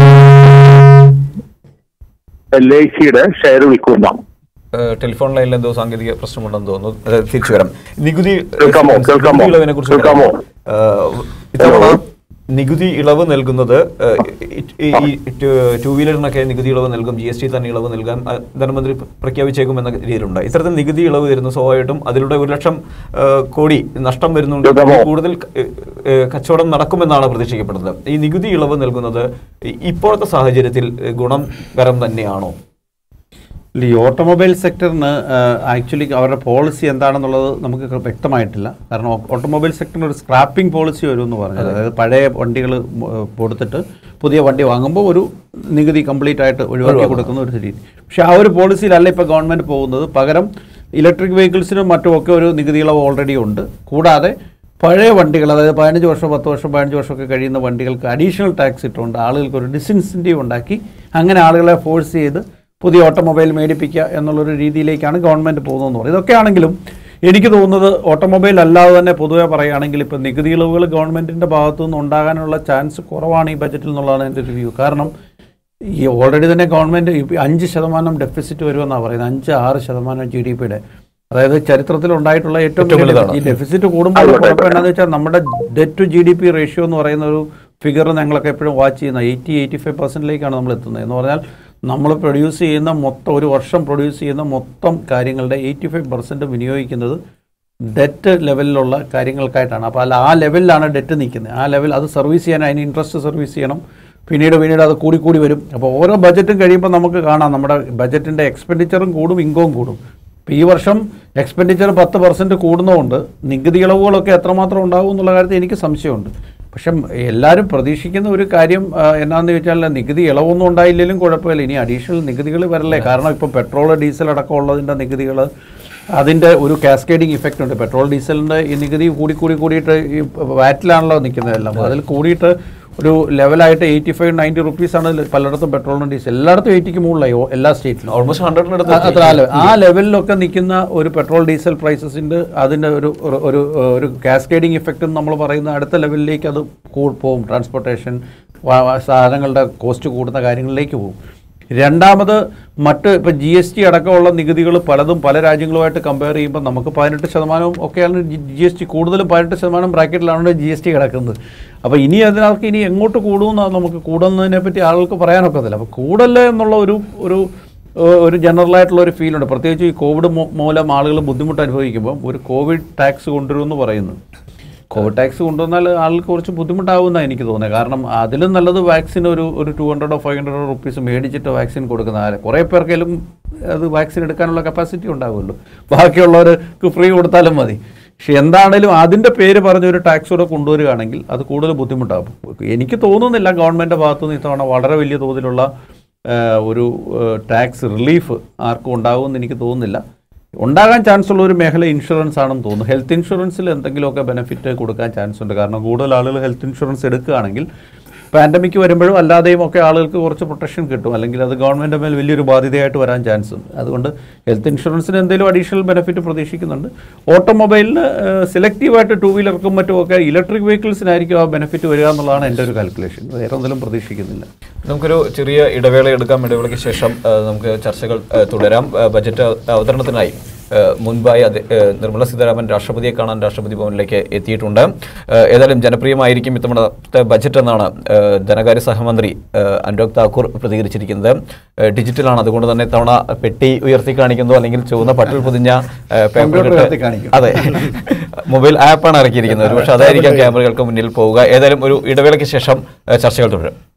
എൽ ഐ സിയുടെ ഷെയർ വിൽക്കുമെന്നാണ് ഏഹ് ടെലിഫോൺ ലൈനിൽ എന്തോ സാങ്കേതിക പ്രശ്നമുണ്ടെന്ന് തോന്നുന്നു അത് തിരിച്ചു വരാം നികുതി കേൾക്കാമോ? കേൾക്കാമോ? നികുതി ഇളവിനെ കുറിച്ച് കേൾക്കാമോ? ഇത്തവണ നികുതി ഇളവ് നൽകുന്നത് ഏഹ്, ഈ- ഈ ടു വീലറിനൊക്കെ നികുതി ഇളവ് നൽകും ജി എസ് ടി തന്നെ ഇളവ് നൽകാൻ അഹ്, ധനമന്ത്രി പ്ര- പ്രഖ്യാപിച്ചേക്കും എന്ന രീതിയിലുണ്ട് ഇത്തരത്തിൽ നികുതി ഇളവ് തരുന്ന സ്വാഭാവികമായിട്ടും അതിലൂടെ ഒരു ലക്ഷം ഏഹ്, കോടി നഷ്ടം വരുന്നുണ്ട് കേൾക്കാമോ? കൂടുതൽ ഏഹ്, ഏഹ്, കച്ചവടം നടക്കുമെന്നാണ് പ്രതീക്ഷിക്കപ്പെടുന്നത് ഈ നികുതി ഇളവ് നൽകുന്നത് ഇ- ഇപ്പോഴത്തെ സാഹചര്യത്തിൽ ഏഹ്, ഗുണകരം തന്നെയാണോ ഈ ഓട്ടോമൊബൈൽ സെക്ടറിന് ആക്ച്വലി അവരുടെ പോളിസി എന്താണെന്നുള്ളത് നമുക്ക് ക- വ്യക്തമായിട്ടില്ല കാരണം ഓ- ഓട്ടോമൊബൈൽ സെക്ടറിന് ഒരു സ്ക്രാപ്പിംഗ് പോളിസി വരും എന്ന് പറഞ്ഞത് അതായത് പഴയ വണ്ടികൾ കൊടുത്തിട്ട് പുതിയ വണ്ടി വാങ്ങുമ്പോൾ ഒരു നികുതി കംപ്ലീറ്റ് ആയിട്ട് ഒഴിവാക്കി കൊടുക്കുന്ന ഒരു രീതി പക്ഷേ ആ ഒരു പോളിസിയിലല്ല ഇപ്പോൾ ഗവൺമെൻറ് പോകുന്നത് പകരം ഇലക്ട്രിക് വെഹിക്കിൾസിനും മറ്റുമൊക്കെ ഒരു നികുതി ഇളവ് ഓൾറെഡി ഉണ്ട് കൂടാതെ പഴയ വണ്ടികൾ അതായത് പതിനഞ്ച് വർഷം പത്ത് വർഷം പതിനഞ്ച് വർഷമൊക്കെ കഴിയുന്ന വണ്ടികൾക്ക് അഡീഷണൽ ടാക്സ് ഇട്ടുകൊണ്ട് ആളുകൾക്ക് ഒരു ഡിസിൻസെൻറ്റീവ് ഉണ്ടാക്കി അങ്ങനെ ആളുകളെ ഫോഴ്സ് ചെയ്ത് പുതിയ ഓട്ടോമൊബൈൽ മേടിപ്പിക്കുക എന്നുള്ളൊരു രീതിയിലേക്കാണ് ഗവൺമെൻറ് പോകുന്നതെന്ന് പറയുന്നത് ഇതൊക്കെ ആണെങ്കിലും എനിക്ക് തോന്നുന്നത് ഓട്ടോമൊബൈൽ അല്ലാതെ തന്നെ പൊതുവെ പറയുകയാണെങ്കിൽ ഇപ്പോൾ നികുതി ഇളവുകൾ ഗവൺമെൻറ്റിൻ്റെ ഭാഗത്തു നിന്ന് ഉണ്ടാകാനുള്ള ചാൻസ് കുറവാണ് ഈ ബജറ്റിൽ എന്നുള്ളതാണ് എൻ്റെ ഒരു വ്യൂ കാരണം ഈ ഓൾറെഡി തന്നെ ഗവൺമെൻറ് അഞ്ച് ശതമാനം ഡെഫിസിറ്റ് വരുമെന്നാണ് പറയുന്നത് അഞ്ച് ആറ് ശതമാനം ജി ഡി പിയുടെ അതായത് ചരിത്രത്തിൽ ഉണ്ടായിട്ടുള്ള ഏറ്റവും ഏറ്റവും വലിയ വലുതാണ്. ഈ ഡെഫിസിറ്റ് കൂടുമ്പോൾ കുഴപ്പം എന്താണെന്ന് വെച്ചാൽ നമ്മുടെ debt to G D P ratio എന്ന് പറയുന്ന ഒരു ഫിഗർ ഞങ്ങളൊക്കെ എപ്പോഴും വാച്ച് ചെയ്യുന്ന എയ്റ്റി എയ്റ്റി ഫൈവ് പെർസെൻറ്റിലേക്കാണ് നമ്മൾ എത്തുന്നത് എന്ന് പറഞ്ഞാൽ നമ്മൾ പ്രൊഡ്യൂസ് ചെയ്യുന്ന മൊത്തം ഒരു വർഷം പ്രൊഡ്യൂസ് ചെയ്യുന്ന മൊത്തം കാര്യങ്ങളുടെ എയ്റ്റി ഫൈവ് പെർസെൻറ്റ് വിനിയോഗിക്കുന്നത് ഡെറ്റ് ലെവലിലുള്ള കാര്യങ്ങൾക്കായിട്ടാണ് അപ്പോൾ അല്ല ആ ലെവലിലാണ് ഡെറ്റ് നിൽക്കുന്നത് ആ ലെവൽ അത് സർവീസ് ചെയ്യാൻ അതിന് ഇൻട്രസ്റ്റ് സർവീസ് ചെയ്യണം പിന്നീട് പിന്നീട് അത് കൂടി കൂടി വരും അപ്പോൾ ഓരോ ബജറ്റും കഴിയുമ്പോൾ നമുക്ക് കാണാം നമ്മുടെ ബജറ്റിൻ്റെ എക്സ്പെൻഡിച്ചറും കൂടും ഇൻകവും കൂടും ഇപ്പോൾ ഈ വർഷം എക്സ്പെൻഡിച്ചർ പത്ത് പെർസെൻറ്റ് കൂടുന്നതുകൊണ്ട് നികുതി ഇളവുകളൊക്കെ എത്രമാത്രം ഉണ്ടാകും എന്നുള്ള കാര്യത്തിൽ എനിക്ക് സംശയമുണ്ട് പക്ഷെ എല്ലാവരും പ്രതീക്ഷിക്കുന്ന ഒരു കാര്യം ആ, എന്നാന്ന് ചോദിച്ചാൽ നികുതി ഇളവൊന്നും ഉണ്ടായില്ലെങ്കിലും കുഴപ്പമില്ല ഇനി അഡീഷണൽ നികുതികൾ വരല്ലേ കാരണം ഇപ്പോൾ പെട്രോൾ ഡീസൽ അടക്കം ഉള്ളതിൻ്റെ നികുതികൾ അതിൻ്റെ ഒരു കാസ്കേഡിങ് ഇഫക്റ്റ് ഉണ്ട് പെട്രോൾ ഡീസലിൻ്റെ ഈ നികുതി കൂടി കൂടി കൂടിയിട്ട് ഈ വാറ്റിലാണല്ലോ നിൽക്കുന്നതെല്ലാം അതിൽ കൂടിയിട്ട് ഒരു ലെവലായിട്ട് എയ്റ്റി ഫൈവ് നയൻറ്റി റുപ്പീസാണ് പലയിടത്തും പെട്രോളിനും ഡീസൽ എല്ലായിടത്തും എയ്റ്റിക്ക് മുകളിലായി ഓ- എല്ലാ സ്റ്റേറ്റിലും ഓൾമോസ്റ്റ് ഹൺഡ്രഡിനടുത്ത് അത്ര ആ ലെവൽ ആ ലെവലിലൊക്കെ നിൽക്കുന്ന ഒരു പെട്രോൾ ഡീസൽ പ്രൈസസിൻ്റെ അതിൻ്റെ ഒരു ഒരു- ഒരു ഒരു കാസ്കേഡിങ് ഇഫക്റ്റ് എന്ന് നമ്മൾ പറയുന്ന അടുത്ത ലെവലിലേക്ക് അത് കൂ- പോകും ട്രാൻസ്പോർട്ടേഷൻ സാധനങ്ങളുടെ കോസ്റ്റ് കൂടുന്ന കാര്യങ്ങളിലേക്ക് പോകും രണ്ടാമത് മറ്റ് ഇപ്പോൾ ജി എസ് ടി അടക്കമുള്ള നികുതികൾ പലതും പല രാജ്യങ്ങളുമായിട്ട് കമ്പയർ ചെയ്യുമ്പോൾ നമുക്ക് പതിനെട്ട് ശതമാനവും ഒക്കെയാണ് ജി എസ് ടി കൂടുതലും പതിനെട്ട് ശതമാനം ബ്രാക്കറ്റിലാണ് ജി എസ് ടി കിടക്കുന്നത് അപ്പോൾ ഇനി അതിനകത്ത് ഇനി എങ്ങോട്ട് കൂടുമെന്നാണ് നമുക്ക് കൂടുന്നതിനെ പറ്റി ആളുകൾക്ക് പറയാനൊക്കത്തില്ല അപ്പോൾ കൂടല്ലേ എന്നുള്ള ഒരു ഒരു ഏഹ് ഒരു ജനറൽ ആയിട്ടുള്ള ഒരു ഫീൽ ഉണ്ട് പ്രത്യേകിച്ച് ഈ കോവിഡ് മൂ- മൂലം ആളുകൾ ബുദ്ധിമുട്ട് അനുഭവിക്കുമ്പോൾ ഒരു കോവിഡ് ടാക്സ് കൊണ്ടുവരുമെന്ന് പറയുന്നു കോവിഡ് ടാക്സ് കൊണ്ടുവന്നാൽ ആൾക്ക് കുറച്ച് ബുദ്ധിമുട്ടാവുമെന്നാണ് എനിക്ക് തോന്നുന്നത് കാരണം അതിലും നല്ലത് വാക്സിൻ ഒരു ഒരു ടു ഹൺഡ്രഡോ ഫൈവ് ഹൺഡ്രഡോ റുപ്പീസ് മേടിച്ചിട്ട് വാക്സിൻ കൊടുക്കുന്ന ആളെ കുറേ പേർക്കെങ്കിലും അത് വാക്സിൻ എടുക്കാനുള്ള കപ്പാസിറ്റി ഉണ്ടാവുമല്ലോ ബാക്കിയുള്ളവർക്ക് ഫ്രീ കൊടുത്താലും മതി പക്ഷെ എന്താണേലും അതിൻ്റെ പേര് പറഞ്ഞ ഒരു ടാക്സ് കൂടെ കൊണ്ടുവരികയാണെങ്കിൽ അത് കൂടുതൽ ബുദ്ധിമുട്ടാകും എനിക്ക് തോന്നുന്നില്ല ഗവൺമെൻറ് ഭാഗത്തുനിന്ന് ഇത്തവണ വളരെ വലിയ തോതിലുള്ള ഏഹ് ഒരു ടാക്സ് റിലീഫ് ആർക്കും ഉണ്ടാകുമെന്ന് എനിക്ക് തോന്നുന്നില്ല ഉണ്ടാകാൻ ചാൻസ് ഉള്ള ഒരു മേഖല ഇൻഷുറൻസ് ആണെന്ന് തോന്നുന്നു ഹെൽത്ത് ഇൻഷുറൻസിൽ എന്തെങ്കിലുമൊക്കെ ബെനിഫിറ്റ് കൊടുക്കാൻ ചാൻസ് ഉണ്ട് കാരണം കൂടുതൽ ആളുകൾ ഹെൽത്ത് ഇൻഷുറൻസ് എടുക്കുകയാണെങ്കിൽ പാൻഡമിക് വരുമ്പോഴും അല്ലാതെയും ഒക്കെ ആളുകൾക്ക് കുറച്ച് പ്രൊട്ടക്ഷൻ കിട്ടും അല്ലെങ്കിൽ അത് ഗവൺമെൻറ് മേൽ വലിയൊരു ബാധ്യതയായിട്ട് വരാൻ ചാൻസ് ഉണ്ട് അതുകൊണ്ട് ഹെൽത്ത് ഇൻഷുറൻസിന് എന്തെങ്കിലും അഡീഷണൽ ബെനിഫിറ്റ് പ്രതീക്ഷിക്കുന്നുണ്ട് ഓട്ടോമൊബൈലിന് സെലക്റ്റീവായിട്ട് ടൂ വീലർക്കും മറ്റുമൊക്കെ ഇലക്ട്രിക് വെഹിക്കിൾസിനായിരിക്കും ആ ബെനിഫിറ്റ് വരിക എന്നുള്ളതാണ് എൻ്റെ ഒരു കാൽക്കുലേഷൻ വേറെ എന്തെങ്കിലും പ്രതീക്ഷിക്കുന്നില്ല നമുക്കൊരു ചെറിയ ഇടവേള എടുക്കാം ഇടവേളയ്ക്ക് ശേഷം ആ, നമുക്ക് ചർച്ചകൾ ആ, തുടരാം ആ, ബജറ്റ് അവതരണത്തിനായി ഏഹ്, മുൻപായി അത് ഏഹ്, നിർമ്മല സീതാരാമൻ രാഷ്ട്രപതിയെ കാണാൻ രാഷ്ട്രപതി ഭവനിലേക്ക് എത്തിയിട്ടുണ്ട് ഏഹ്, ഏതായാലും ജനപ്രിയമായിരിക്കും ഇത്തവണത്തെ ബജറ്റ് എന്നാണ് ഏഹ്, ധനകാര്യ സഹമന്ത്രി ഏഹ്, അനുരാഗ് താക്കൂർ പ്രതികരിച്ചിരിക്കുന്നത് ഏഹ്, ഡിജിറ്റലാണ് അതുകൊണ്ട് തന്നെ ഇത്തവണ പെട്ടി ഉയർത്തി കാണിക്കുന്നതോ അല്ലെങ്കിൽ ചുവന്ന പട്ടിൽ പൊതിഞ്ഞ ഏഹ്, പേപ്പർ കമ്പ്യൂട്ടർ ഇട്ട് ഉയർത്തി കാണിക്കും. അതെ മൊബൈൽ ആപ്പാണ് ഇറക്കിയിരിക്കുന്നത് പക്ഷേ അതായിരിക്കാം ക്യാമറകൾക്ക് മുന്നിൽ പോവുക ഏതായാലും ഒരു ഇടവേളയ്ക്ക് ശേഷം ഏഹ്, ചർച്ചകൾ തുടരും